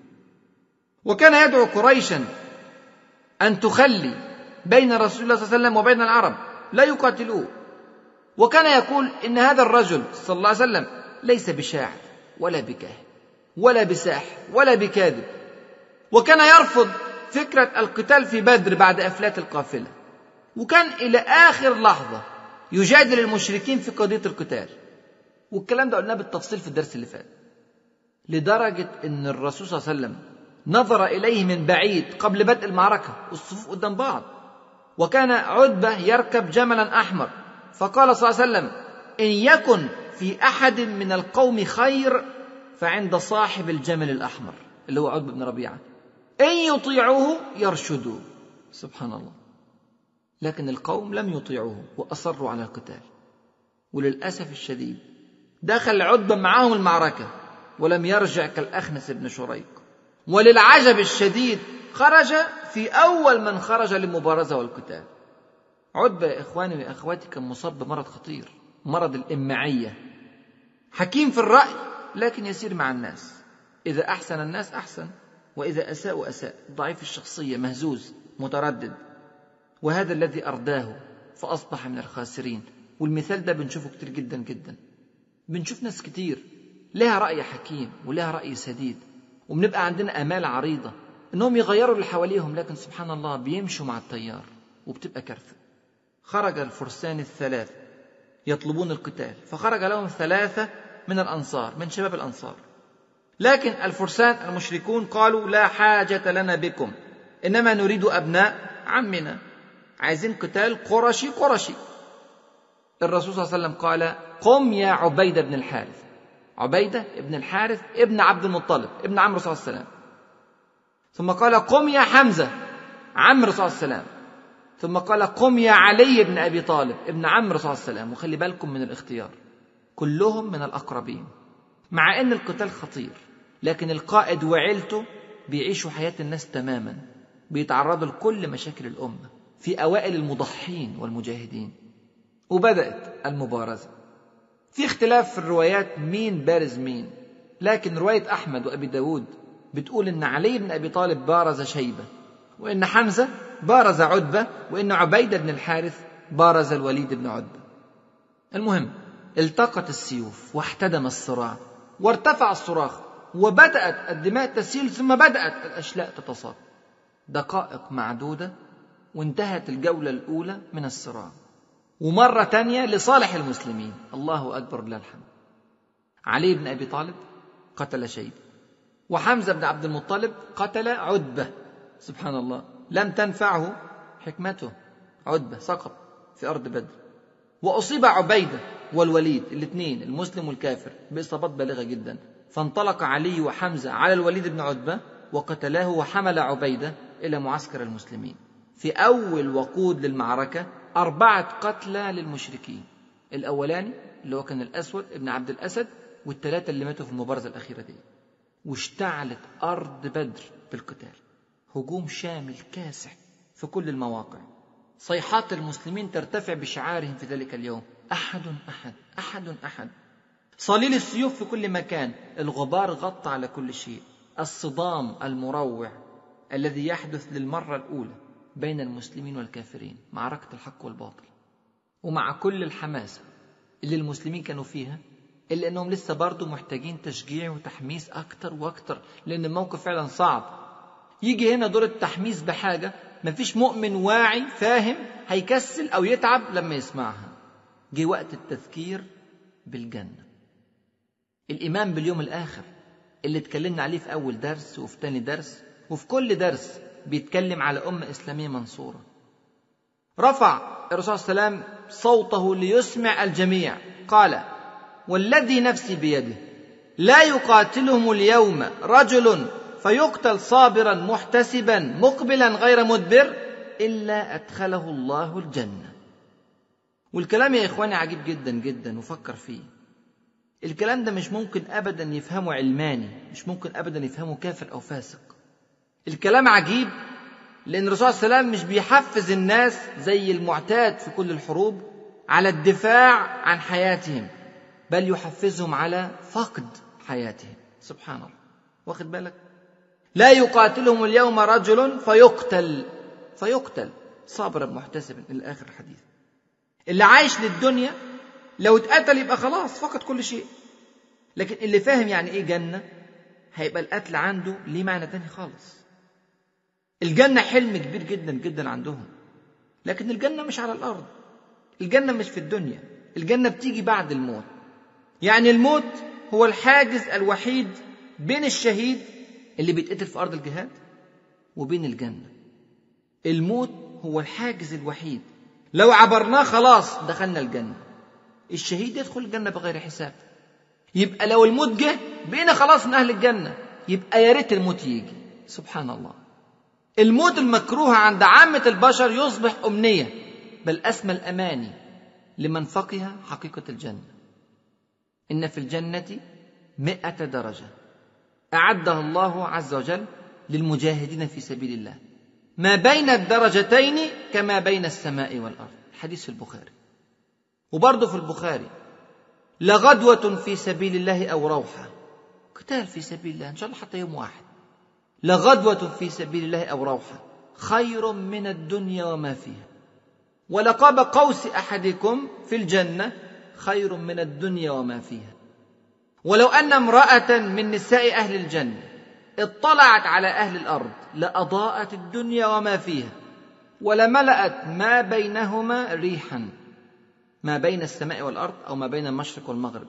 وكان يدعو قريشا أن تخلي بين رسول الله صلى الله عليه وسلم وبين العرب لا يقاتلوه وكان يقول إن هذا الرجل صلى الله عليه وسلم ليس بشاعر ولا بكاهن ولا بساحر ولا بكاذب وكان يرفض فكرة القتال في بدر بعد أفلات القافلة وكان إلى آخر لحظة يجادل المشركين في قضية القتال والكلام ده قلناه بالتفصيل في الدرس اللي فات لدرجة أن الرسول صلى الله عليه وسلم نظر إليه من بعيد قبل بدء المعركة والصفوف قدام بعض وكان عتبة يركب جملا أحمر فقال صلى الله عليه وسلم إن يكن في أحد من القوم خير فعند صاحب الجمل الأحمر اللي هو عتبة بن ربيعة إن يطيعوه يرشدوا سبحان الله لكن القوم لم يطيعوه وأصروا على القتال وللأسف الشديد دخل عتبة معهم المعركة ولم يرجع كالأخنس بن شريق وللعجب الشديد خرج في أول من خرج للمبارزة والقتال عتبة يا إخواني وأخواتي كان مصاب بمرض خطير مرض الإمعية حكيم في الرأي لكن يسير مع الناس إذا أحسن الناس أحسن وإذا أساءوا أساء ضعيف الشخصية مهزوز متردد وهذا الذي أرداه فأصبح من الخاسرين والمثال ده بنشوفه كتير جدا جدا بنشوف ناس كتير لها رأي حكيم ولها رأي سديد وبنبقى عندنا آمال عريضة إنهم يغيروا اللي حواليهم لكن سبحان الله بيمشوا مع التيار وبتبقى كارثة خرج الفرسان الثلاث يطلبون القتال فخرج لهم ثلاثة من الأنصار من شباب الأنصار لكن الفرسان المشركون قالوا لا حاجة لنا بكم إنما نريد أبناء عمنا عايزين قتال قرشي قرشي الرسول صلى الله عليه وسلم قال قم يا عبيدة بن الحارث عبيدة بن الحارث ابن عبد المطلب ابن عمرو صلى الله عليه وسلم ثم قال قم يا حمزة عمرو صلى الله عليه وسلم ثم قال قم يا علي بن أبي طالب ابن عمرو صلى الله عليه وسلم وخلي بالكم من الاختيار كلهم من الأقربين مع أن القتال خطير لكن القائد وعيلته بيعيشوا حياة الناس تماما بيتعرضوا لكل مشاكل الأمة في أوائل المضحين والمجاهدين وبدأت المبارزة في اختلاف في الروايات مين بارز مين لكن رواية أحمد وأبي داود بتقول إن علي بن أبي طالب بارز شيبة وإن حمزة بارز عتبة وإن عبيدة بن الحارث بارز الوليد بن عتبة المهم التقت السيوف واحتدم الصراع وارتفع الصراخ وبدأت الدماء تسيل ثم بدأت الأشلاء تتصاب دقائق معدودة وانتهت الجولة الأولى من الصراع ومرة تانية لصالح المسلمين الله أكبر لله الحمد علي بن أبي طالب قتل شيبة وحمزة بن عبد المطلب قتل عتبة سبحان الله لم تنفعه حكمته عتبة سقط في أرض بدر وأصيب عبيدة والوليد الاثنين المسلم والكافر بإصابات بالغة جدا فانطلق علي وحمزة على الوليد بن عتبة وقتلاه وحمل عبيدة إلى معسكر المسلمين في أول وقود للمعركة أربعة قتلى للمشركين الأولاني اللي هو كان الأسود ابن عبد الأسد والثلاثة اللي ماتوا في المبارزة الأخيرة دي واشتعلت أرض بدر بالقتال هجوم شامل كاسح في كل المواقع صيحات المسلمين ترتفع بشعارهم في ذلك اليوم أحد أحد أحد أحد صليل السيوف في كل مكان الغبار غطى على كل شيء الصدام المروع الذي يحدث للمرة الأولى بين المسلمين والكافرين معركة الحق والباطل ومع كل الحماسة اللي المسلمين كانوا فيها إلا أنهم لسه برضه محتاجين تشجيع وتحميس أكتر وأكتر لأن الموقف فعلا صعب يجي هنا دور التحميس بحاجة مفيش مؤمن واعي فاهم هيكسل أو يتعب لما يسمعها جه وقت التذكير بالجنة الإيمان باليوم الآخر اللي اتكلمنا عليه في أول درس وفي تاني درس وفي كل درس بيتكلم على أمة إسلامية منصورة رفع الرسول صلى الله عليه وسلم صوته ليسمع الجميع قال والذي نفسي بيده لا يقاتلهم اليوم رجل فيقتل صابرا محتسبا مقبلا غير مدبر الا ادخله الله الجنه والكلام يا اخواني عجيب جدا جدا وفكر فيه الكلام ده مش ممكن ابدا يفهمه علماني مش ممكن ابدا يفهمه كافر او فاسق الكلام عجيب لان الرسول صلى الله عليه وسلم مش بيحفز الناس زي المعتاد في كل الحروب على الدفاع عن حياتهم بل يحفزهم على فقد حياتهم سبحان الله واخد بالك لا يقاتلهم اليوم رجل فيقتل فيقتل صابرا محتسبا الى اخر الحديث اللي عايش للدنيا لو اتقتل يبقى خلاص فقد كل شيء لكن اللي فاهم يعني ايه جنه هيبقى القتل عنده ليه معنى تاني خالص الجنه حلم كبير جدا جدا عندهم لكن الجنه مش على الارض الجنه مش في الدنيا الجنه بتيجي بعد الموت يعني الموت هو الحاجز الوحيد بين الشهيد اللي بيتقتل في ارض الجهاد وبين الجنه الموت هو الحاجز الوحيد لو عبرناه خلاص دخلنا الجنه الشهيد يدخل الجنه بغير حساب يبقى لو الموت جه بقينا خلاص من اهل الجنه يبقى يا ريت الموت يجي سبحان الله الموت المكروه عند عامه البشر يصبح امنيه بل اسمى الاماني لمن فقه حقيقه الجنه إن في الجنة مئة درجة أعدها الله عز وجل للمجاهدين في سبيل الله ما بين الدرجتين كما بين السماء والأرض حديث في البخاري وبرضه في البخاري لغدوة في سبيل الله أو روحة قتال في سبيل الله إن شاء الله حتى يوم واحد لغدوة في سبيل الله أو روحة خير من الدنيا وما فيها ولقاب قوس أحدكم في الجنة خير من الدنيا وما فيها ولو ان امراه من نساء اهل الجنه اطلعت على اهل الارض لاضاءت الدنيا وما فيها ولملات ما بينهما ريحا ما بين السماء والارض او ما بين المشرق والمغرب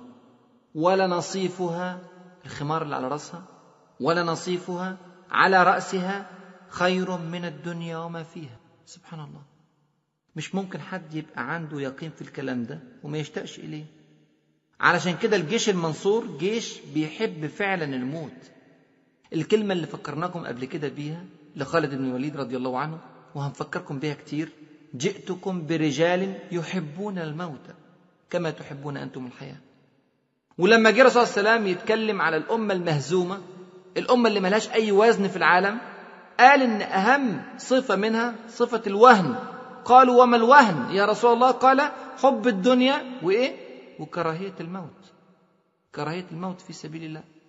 ولنصيفها الخمار اللي على راسها ولنصيفها على راسها خير من الدنيا وما فيها سبحان الله مش ممكن حد يبقى عنده يقين في الكلام ده وما يشتاقش إليه علشان كده الجيش المنصور جيش بيحب فعلا الموت الكلمة اللي فكرناكم قبل كده بيها لخالد بن الوليد رضي الله عنه وهنفكركم بيها كتير جئتكم برجال يحبون الموت كما تحبون أنتم الحياة ولما جه الرسول صلى الله عليه وسلم يتكلم على الأمة المهزومة الأمة اللي ملهاش أي وزن في العالم قال إن أهم صفة منها صفة الوهن قالوا وما الوهن يا رسول الله قال حب الدنيا وايه وكراهيه الموت كراهيه الموت في سبيل الله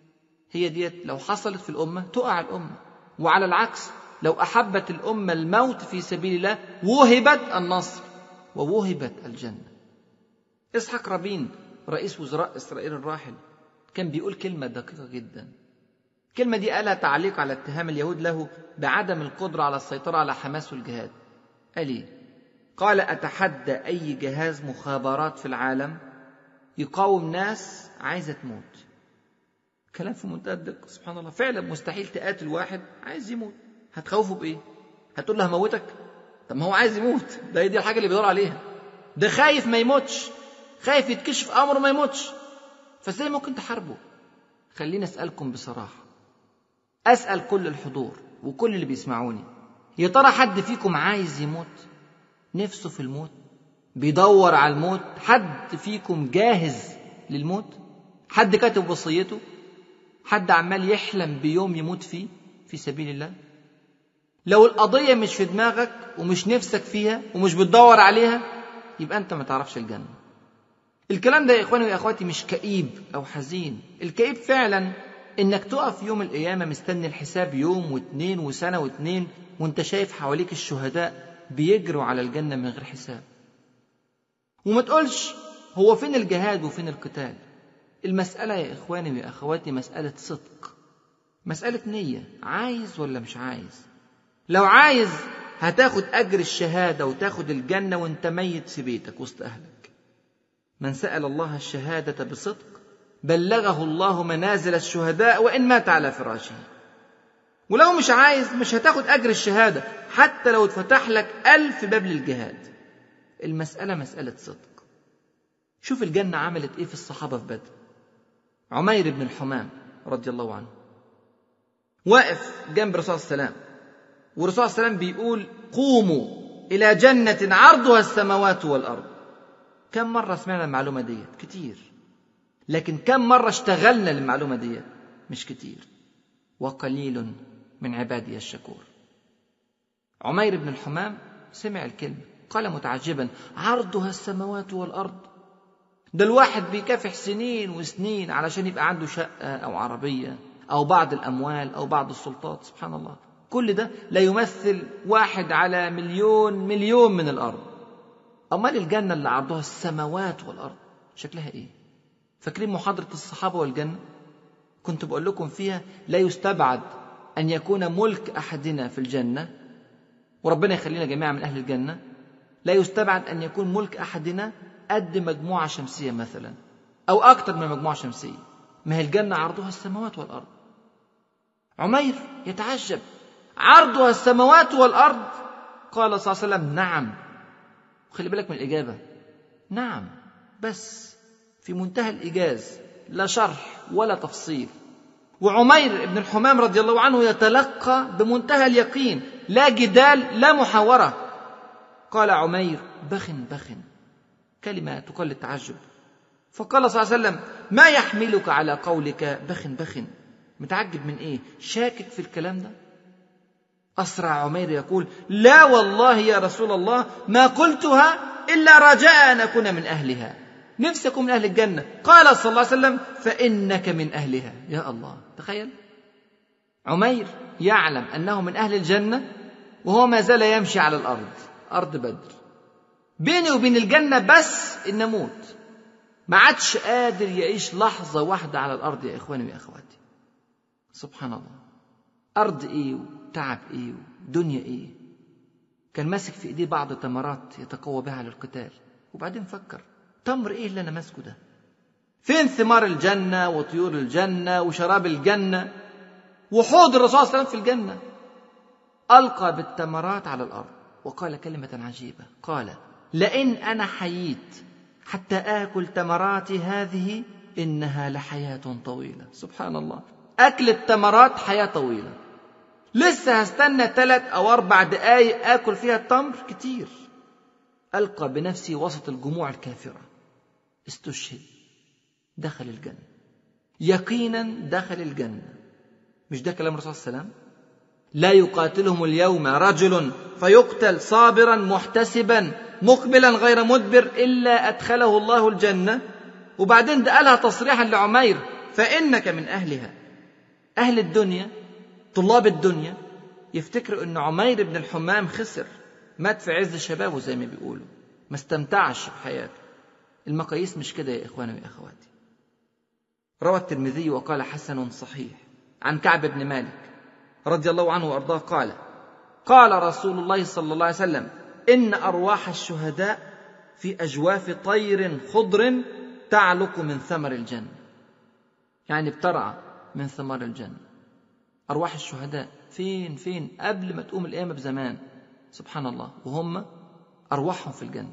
هي ديت لو حصلت في الأمة تقع الأمة وعلى العكس لو أحبت الأمة الموت في سبيل الله وهبت النصر ووهبت الجنة إسحاق رابين رئيس وزراء إسرائيل الراحل كان بيقول كلمة دقيقة جدا الكلمة دي قالها تعليق على اتهام اليهود له بعدم القدرة على السيطرة على حماس والجهاد قال إيه؟ قال أتحدى أي جهاز مخابرات في العالم يقاوم ناس عايزة تموت كلام في منتهى الدقة سبحان الله فعلا مستحيل تقاتل واحد عايز يموت هتخوفه بإيه؟ هتقول له هموتك؟ طب ما هو عايز يموت ده هي دي الحاجة اللي بيدور عليها ده خايف ما يموتش خايف يتكشف أمره ما يموتش فازاي ممكن تحاربه؟ خليني أسألكم بصراحة أسأل كل الحضور وكل اللي بيسمعوني يا ترى حد فيكم عايز يموت؟ نفسه في الموت؟ بيدور على الموت؟ حد فيكم جاهز للموت؟ حد كاتب وصيته؟ حد عمال يحلم بيوم يموت فيه في سبيل الله؟ لو القضية مش في دماغك ومش نفسك فيها ومش بتدور عليها يبقى أنت ما تعرفش الجنة. الكلام ده يا إخواني وأخواتي مش كئيب أو حزين، الكئيب فعلا إنك تقف يوم القيامة مستني الحساب يوم واتنين وسنة واتنين وأنت شايف حواليك الشهداء بيجروا على الجنة من غير حساب. وما تقولش هو فين الجهاد وفين القتال؟ المسألة يا إخواني ويا أخواتي مسألة صدق. مسألة نية، عايز ولا مش عايز؟ لو عايز هتاخد أجر الشهادة وتاخد الجنة وأنت ميت في بيتك وسط أهلك. من سأل الله الشهادة بصدق بلغه الله منازل الشهداء وإن مات على فراشه. ولو مش عايز مش هتاخد أجر الشهادة حتى لو اتفتح لك ألف باب للجهاد. المسألة مسألة صدق. شوف الجنة عملت إيه في الصحابة في بدر. عمير بن الحمام رضي الله عنه. واقف جنب الرسول صلى الله عليه وسلم والرسول صلى الله عليه وسلم بيقول قوموا إلى جنة عرضها السماوات والأرض كم مرة سمعنا المعلومة ديت كتير لكن كم مرة اشتغلنا للمعلومة ديت مش كتير وقليل من عبادي الشكور عمير بن الحمام سمع الكلمة قال متعجبا عرضها السماوات والأرض ده الواحد بيكافح سنين وسنين علشان يبقى عنده شقة أو عربية أو بعض الأموال أو بعض السلطات سبحان الله كل ده لا يمثل واحد على مليون مليون من الأرض أمال الجنة اللي عرضها السماوات والأرض شكلها إيه فاكرين محاضرة الصحابة والجنة كنت بقول لكم فيها لا يستبعد أن يكون ملك أحدنا في الجنة وربنا يخلينا جميعا من أهل الجنة لا يستبعد أن يكون ملك أحدنا قد مجموعة شمسية مثلا أو أكثر من مجموعة شمسية ما هي الجنة عرضها السماوات والأرض عمير يتعجب عرضها السماوات والأرض قال صلى الله عليه وسلم نعم خلي بالك من الإجابة نعم بس في منتهى الإيجاز لا شرح ولا تفصيل وعمير بن الحمام رضي الله عنه يتلقى بمنتهى اليقين لا جدال لا محاورة قال عمير بخ بخ كلمة تقل التعجب فقال صلى الله عليه وسلم ما يحملك على قولك بخ بخ متعجب من ايه شاكك في الكلام ده أسرع عمير يقول لا والله يا رسول الله ما قلتها إلا رجاء أن أكون من أهلها نفسي أكون من أهل الجنة قال صلى الله عليه وسلم فإنك من أهلها يا الله تخيل عمير يعلم أنه من أهل الجنة وهو ما زال يمشي على الأرض أرض بدر بيني وبين الجنة بس إن أموت ما عادش قادر يعيش لحظة واحدة على الأرض يا إخواني ويا أخواتي سبحان الله أرض إيه وتعب إيه ودنيا إيه كان ماسك في إيديه بعض تمرات يتقوى بها على القتال وبعدين فكر تمر إيه اللي أنا ماسكه ده فين ثمار الجنة وطيور الجنة وشراب الجنة وحوض الرسول صلى الله عليه وسلم في الجنة ألقى بالتمرات على الأرض وقال كلمة عجيبة قال لئن أنا حييت حتى آكل تمراتي هذه إنها لحياة طويلة سبحان الله أكل التمرات حياة طويلة لسه هستنى ثلاث أو أربع دقايق آكل فيها التمر كتير ألقى بنفسي وسط الجموع الكافرة استشهد دخل الجنة يقينا دخل الجنة مش ده كلام الرسول صلى الله عليه وسلم لا يقاتلهم اليوم رجل فيقتل صابرا محتسبا مقبلا غير مدبر إلا أدخله الله الجنة وبعدين ده قالها تصريحا لعمير فإنك من أهلها أهل الدنيا طلاب الدنيا يفتكروا أن عمير بن الحمام خسر مات في عز شبابه زي ما بيقولوا ما استمتعش بحياته المقاييس مش كده يا إخواني ويا أخواتي روى الترمذي وقال حسن صحيح عن كعب بن مالك رضي الله عنه وأرضاه قال قال رسول الله صلى الله عليه وسلم إن أرواح الشهداء في أجواف طير خضر تعلق من ثمر الجنة يعني بترعى من ثمار الجنة أرواح الشهداء فين فين قبل ما تقوم القيامة بزمان سبحان الله وهم أرواحهم في الجنة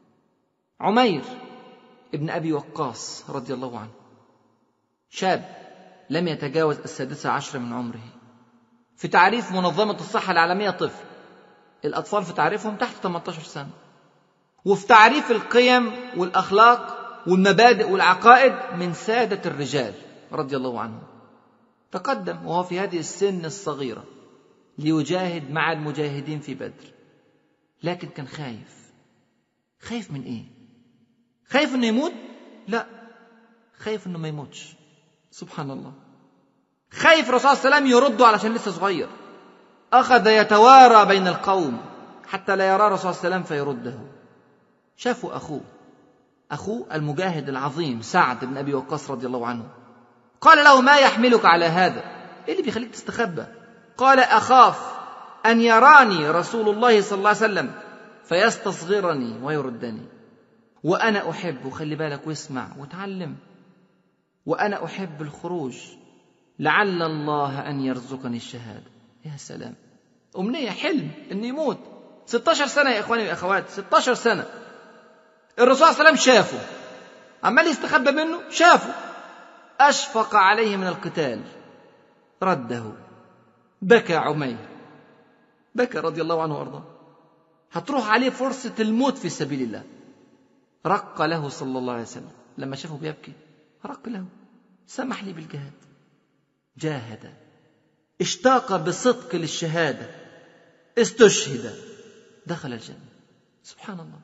عمير ابن أبي وقاص رضي الله عنه شاب لم يتجاوز السادسة عشر من عمره في تعريف منظمة الصحة العالمية طفل الأطفال في تعريفهم تحت 18 سنة وفي تعريف القيم والأخلاق والمبادئ والعقائد من سادة الرجال رضي الله عنهم تقدم وهو في هذه السن الصغيرة ليجاهد مع المجاهدين في بدر لكن كان خايف خايف من ايه خايف انه يموت لا خايف انه ما يموتش سبحان الله خايف الرسول صلى الله عليه وسلم يرده علشان لسه صغير اخذ يتوارى بين القوم حتى لا يرى الرسول صلى الله عليه وسلم فيرده شافوا اخوه اخوه المجاهد العظيم سعد بن ابي وقاص رضي الله عنه قال له ما يحملك على هذا ايه اللي بيخليك تستخبى قال اخاف ان يراني رسول الله صلى الله عليه وسلم فيستصغرني ويردني وانا احب خلي بالك واسمع وتعلم وانا احب الخروج لعل الله ان يرزقني الشهاده يا سلام امنيه حلم اني يموت 16 سنه يا اخواني واخواتي 16 سنه الرسول صلى الله عليه وسلم شافه عمال يستخبى منه شافه أشفق عليه من القتال رده بكى عمير بكى رضي الله عنه وأرضاه هتروح عليه فرصة الموت في سبيل الله رق له صلى الله عليه وسلم لما شافه بيبكي رق له سمح لي بالجهاد جاهد اشتاق بصدق للشهادة استشهد دخل الجنة سبحان الله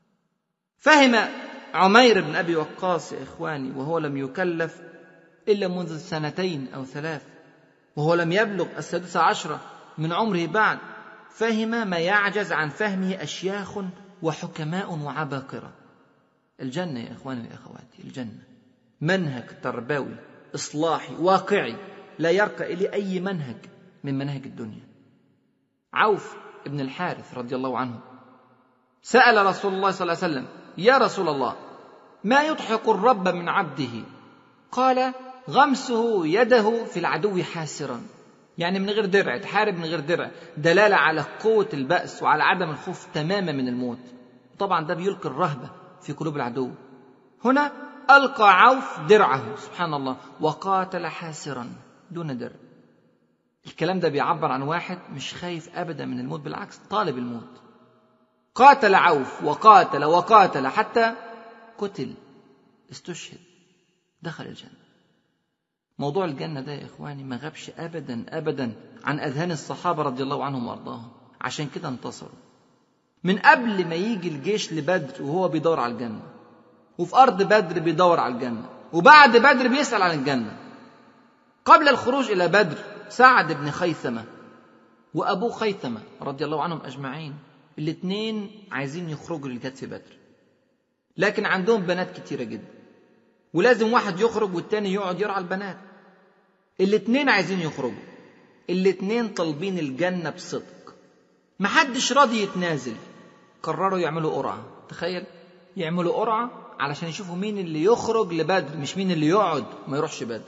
فهم عمير بن ابي وقاص يا اخواني وهو لم يكلف الا منذ سنتين او ثلاث وهو لم يبلغ السادسه عشره من عمره بعد فهم ما يعجز عن فهمه اشياخ وحكماء وعباقره الجنه يا اخواني يا اخواتي الجنه منهج تربوي اصلاحي واقعي لا يرقى اليه اي منهج من مناهج الدنيا عوف بن الحارث رضي الله عنه سال رسول الله صلى الله عليه وسلم يا رسول الله ما يضحك الرب من عبده قال غمسه يده في العدو حاسرا يعني من غير درع تحارب من غير درع دلالة على قوة البأس وعلى عدم الخوف تماما من الموت طبعا ده بيلقي الرهبة في قلوب العدو هنا ألقى عوف درعه سبحان الله وقاتل حاسرا دون درع الكلام ده بيعبر عن واحد مش خايف أبدا من الموت بالعكس طالب الموت قاتل عوف وقاتل وقاتل حتى قتل استشهد دخل الجنة موضوع الجنة ده يا إخواني ما غابش أبدا أبدا عن أذهان الصحابة رضي الله عنهم وأرضاهم عشان كده انتصروا من قبل ما يجي الجيش لبدر وهو بيدور على الجنة وفي أرض بدر بيدور على الجنة وبعد بدر بيسأل عن الجنة قبل الخروج إلى بدر سعد بن خيثمة وأبوه خيثمة رضي الله عنهم أجمعين الاثنين عايزين يخرجوا للجهاد في بدر لكن عندهم بنات كتيرة جدا ولازم واحد يخرج والتاني يقعد يرعى البنات الاثنين عايزين يخرجوا الاثنين طالبين الجنة بصدق محدش راضي يتنازل قرروا يعملوا قرعة تخيل يعملوا قرعة علشان يشوفوا مين اللي يخرج لبدر مش مين اللي يقعد ما يروحش بدر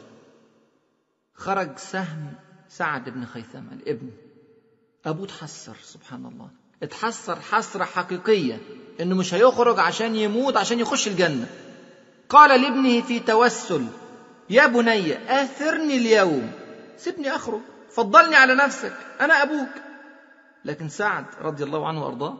خرج سهم سعد بن خيثمة الابن أبوه اتحسر سبحان الله اتحسر حسرة حقيقية إنه مش هيخرج عشان يموت عشان يخش الجنة قال لابنه في توسل يا بني آثرني اليوم سيبني أخرج فضلني على نفسك أنا أبوك لكن سعد رضي الله عنه وأرضاه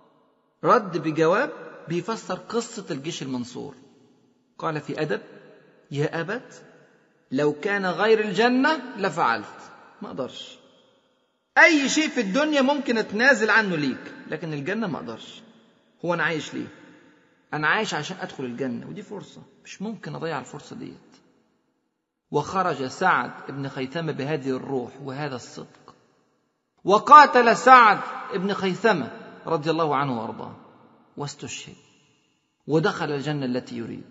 رد بجواب بيفسر قصة الجيش المنصور قال في أدب يا أبت لو كان غير الجنة لفعلت ما أقدرش أي شيء في الدنيا ممكن أتنازل عنه ليك لكن الجنة ما أقدرش هو أنا عايش ليه أنا عايش عشان أدخل الجنة ودي فرصة مش ممكن أضيع الفرصة ديت وخرج سعد بن خيثمة بهذه الروح وهذا الصدق وقاتل سعد بن خيثمة رضي الله عنه وارضاه واستشهد ودخل الجنة التي يريد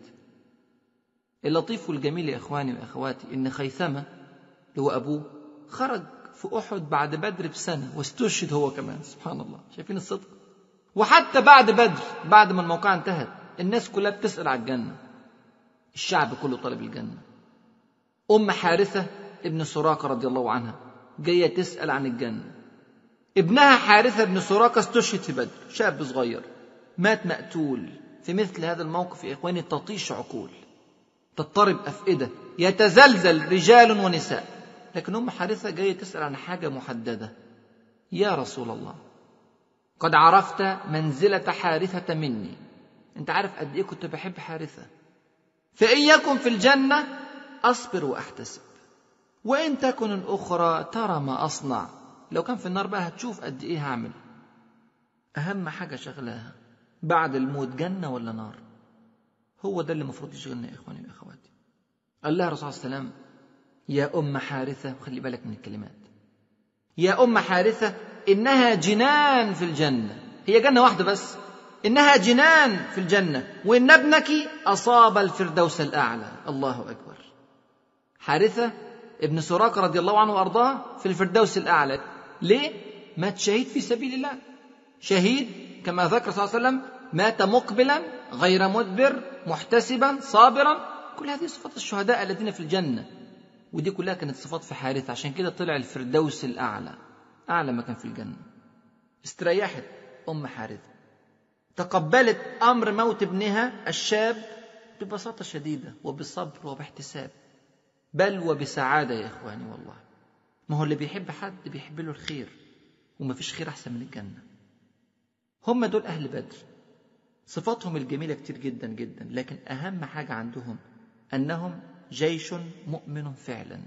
اللطيف والجميل يا إخواني وأخواتي إن خيثمة اللي هو أبوه خرج في أحد بعد بدر بسنة واستشهد هو كمان سبحان الله شايفين الصدق وحتى بعد بدر بعد ما الموقعة انتهت الناس كلها بتسأل على الجنة الشعب كله طلب الجنة أم حارثة ابن سراقة رضي الله عنها جاية تسأل عن الجنة ابنها حارثة بن سراقة استشهد في بدر شاب صغير مات مقتول في مثل هذا الموقف يا إخواني تطيش عقول تضطرب أفئدة يتزلزل رجال ونساء لكن أم حارثة جاية تسأل عن حاجة محددة يا رسول الله قد عرفت منزلة حارثة مني أنت عارف قد إيه كنت بحب حارثة فإن يكن في الجنة أصبر وأحتسب وإن تكن الأخرى ترى ما أصنع لو كان في النار بقى هتشوف قد إيه هعمل أهم حاجة شغلاها بعد الموت جنة ولا نار هو ده اللي المفروض يشغلنا يا إخواني وأخواتي قال لها الرسول صلى الله عليه وسلم يا أم حارثة خلي بالك من الكلمات يا أم حارثة إنها جنان في الجنة هي جنة واحدة بس إنها جنان في الجنة وإن ابنك أصاب الفردوس الأعلى الله أكبر حارثة ابن سراقة رضي الله عنه وأرضاه في الفردوس الأعلى ليه؟ مات شهيد في سبيل الله شهيد كما ذكر صلى الله عليه وسلم مات مقبلا غير مدبر محتسبا صابرا كل هذه صفات الشهداء الذين في الجنة ودي كلها كانت صفات في حارثة عشان كده طلع الفردوس الأعلى أعلى مكان في الجنة استريحت أم حارثة تقبلت أمر موت ابنها الشاب ببساطة شديدة وبصبر وباحتساب بل وبسعادة يا إخواني والله ما هو اللي بيحب حد بيحب له الخير وما فيش خير أحسن من الجنة هم دول أهل بدر صفاتهم الجميلة كتير جدا جدا لكن أهم حاجة عندهم أنهم جيش مؤمن فعلا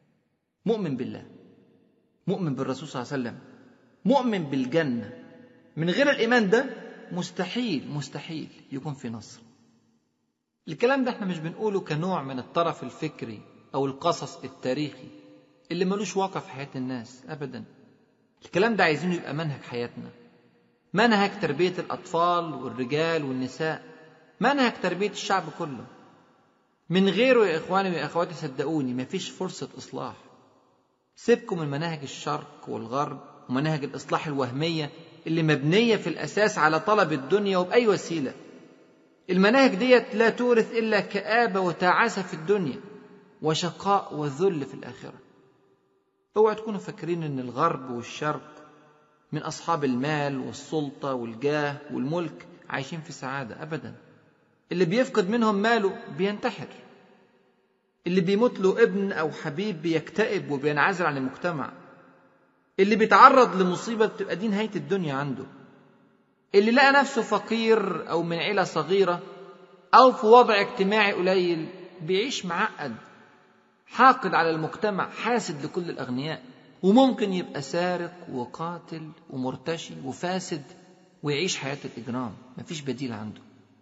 مؤمن بالله مؤمن بالرسول صلى الله عليه وسلم مؤمن بالجنة من غير الإيمان ده مستحيل مستحيل يكون في نصر الكلام ده احنا مش بنقوله كنوع من الطرف الفكري أو القصص التاريخي اللي ملوش واقع في حياة الناس أبدا الكلام ده عايزينه يبقى منهج حياتنا منهج تربية الأطفال والرجال والنساء منهج تربية الشعب كله من غيره يا إخواني وأخواتي صدقوني مفيش فرصة إصلاح سيبكم من مناهج الشرق والغرب ومناهج الإصلاح الوهمية اللي مبنية في الأساس على طلب الدنيا وبأي وسيلة المناهج ديت لا تورث إلا كآبة وتعاسة في الدنيا وشقاء وذل في الآخرة اوعوا تكونوا فاكرين ان الغرب والشرق من اصحاب المال والسلطه والجاه والملك عايشين في سعاده ابدا اللي بيفقد منهم ماله بينتحر اللي بيموت له ابن او حبيب بيكتئب وبينعزل عن المجتمع اللي بيتعرض لمصيبه بتبقى دي نهايه الدنيا عنده اللي لقى نفسه فقير او من عيله صغيره او في وضع اجتماعي قليل بيعيش معقد حاقد على المجتمع حاسد لكل الأغنياء وممكن يبقى سارق وقاتل ومرتشي وفاسد ويعيش حياة الإجرام مفيش بديل عنده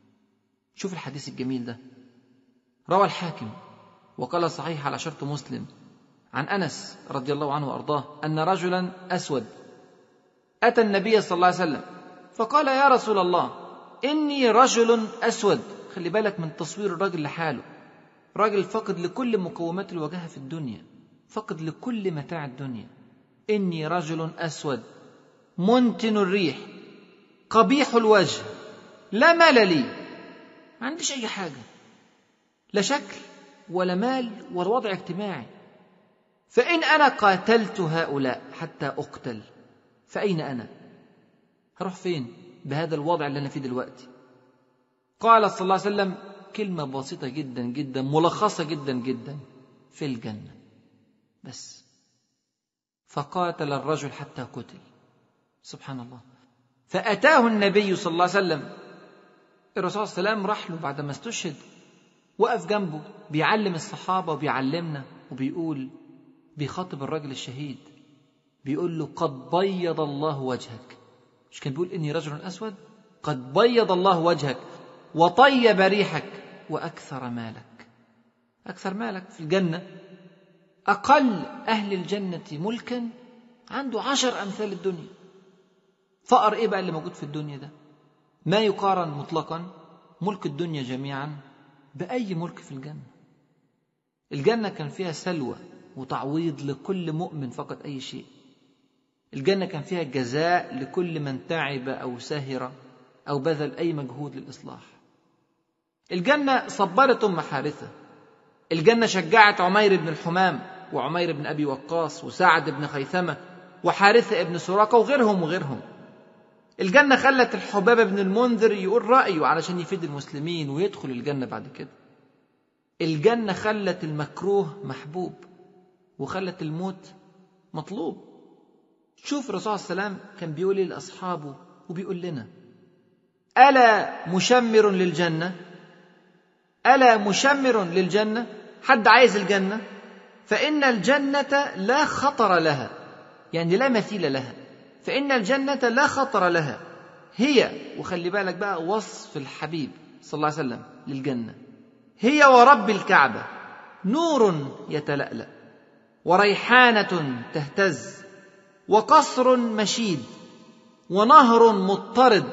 شوف الحديث الجميل ده روى الحاكم وقال صحيح على شرط مسلم عن أنس رضي الله عنه وأرضاه أن رجلا أسود أتى النبي صلى الله عليه وسلم فقال يا رسول الله إني رجل أسود خلي بالك من تصوير الرجل لحاله راجل فقد لكل مقومات الوجاهة في الدنيا فقد لكل متاع الدنيا إني رجل أسود منتن الريح قبيح الوجه لا مال لي ما عنديش أي حاجة لا شكل ولا مال ولا وضع اجتماعي فإن أنا قاتلت هؤلاء حتى أقتل فأين أنا؟ هروح فين بهذا الوضع اللي أنا فيه دلوقتي؟ قال صلى الله عليه وسلم كلمة بسيطة جدا جدا ملخصة جدا جدا في الجنة بس فقاتل الرجل حتى قتل سبحان الله فأتاه النبي صلى الله عليه وسلم الرسول صلى الله عليه وسلم راح له بعد ما استشهد وقف جنبه بيعلم الصحابة وبيعلمنا وبيقول بيخاطب الرجل الشهيد بيقول له قد بيض الله وجهك مش كان بيقول إني رجل أسود قد بيض الله وجهك وطيب ريحك واكثر مالك أكثر مالك في الجنة أقل أهل الجنة ملكا عنده عشر أمثال الدنيا فقر إيه بقى اللي موجود في الدنيا ده ما يقارن مطلقا ملك الدنيا جميعا بأي ملك في الجنة الجنة كان فيها سلوى وتعويض لكل مؤمن فقط أي شيء الجنة كان فيها جزاء لكل من تعب أو سهر أو بذل أي مجهود للإصلاح الجنة صبرت أم حارثة الجنة شجعت عمير بن الحمام وعمير بن أبي وقاص وسعد بن خيثمة وحارثة بن سراقة وغيرهم وغيرهم الجنة خلت الحباب بن المنذر يقول رأيه علشان يفيد المسلمين ويدخل الجنة بعد كده الجنة خلت المكروه محبوب وخلت الموت مطلوب شوف الرسول صلى الله عليه وسلم كان بيقول لأصحابه وبيقول لنا ألا مشمر للجنة ألا مشمر للجنة حد عايز الجنة فإن الجنة لا خطر لها يعني لا مثيل لها فإن الجنة لا خطر لها هي وخلي بالك بقى وصف الحبيب صلى الله عليه وسلم للجنة هي ورب الكعبة نور يتلألأ وريحانة تهتز وقصر مشيد ونهر مضطرد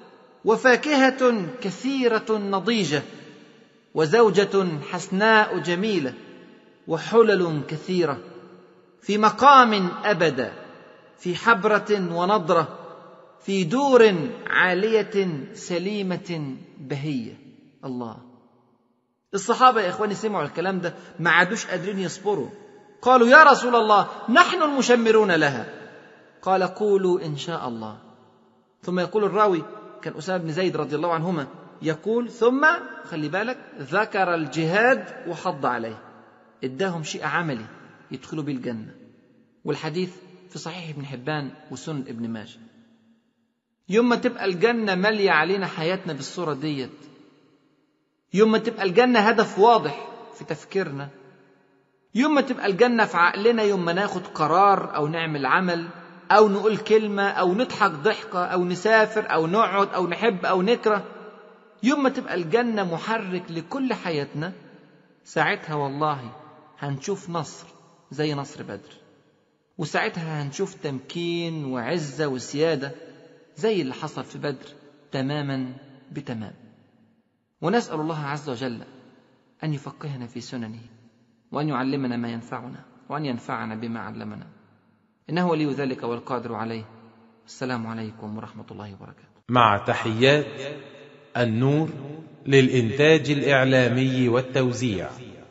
وفاكهة كثيرة نضيجة وزوجة حسناء جميلة وحلل كثيرة في مقام أبدا في حبرة ونضرة في دور عالية سليمة بهية الله الصحابة يا إخواني سمعوا الكلام ده ما عادوش قادرين يصبروا قالوا يا رسول الله نحن المشمرون لها قال قولوا إن شاء الله ثم يقول الراوي كان أسامة بن زيد رضي الله عنهما يقول ثم خلي بالك ذكر الجهاد وحض عليه اداهم شيء عملي يدخلوا به الجنة والحديث في صحيح ابن حبان وسنن ابن ماجه يوم ما تبقى الجنة مالية علينا حياتنا بالصورة ديت يوم ما تبقى الجنة هدف واضح في تفكيرنا يوم ما تبقى الجنة في عقلنا يوم ما ناخد قرار أو نعمل عمل أو نقول كلمة أو نضحك ضحكة أو نسافر أو نقعد أو نحب أو نكره يوم ما تبقى الجنة محرك لكل حياتنا ساعتها والله هنشوف نصر زي نصر بدر وساعتها هنشوف تمكين وعزة وسيادة زي اللي حصل في بدر تماما بتمام ونسأل الله عز وجل أن يفقهنا في سننه وأن يعلمنا ما ينفعنا وأن ينفعنا بما علمنا إنه ولي ذلك والقادر عليه السلام عليكم ورحمة الله وبركاته مع تحيات النور للإنتاج الإعلامي والتوزيع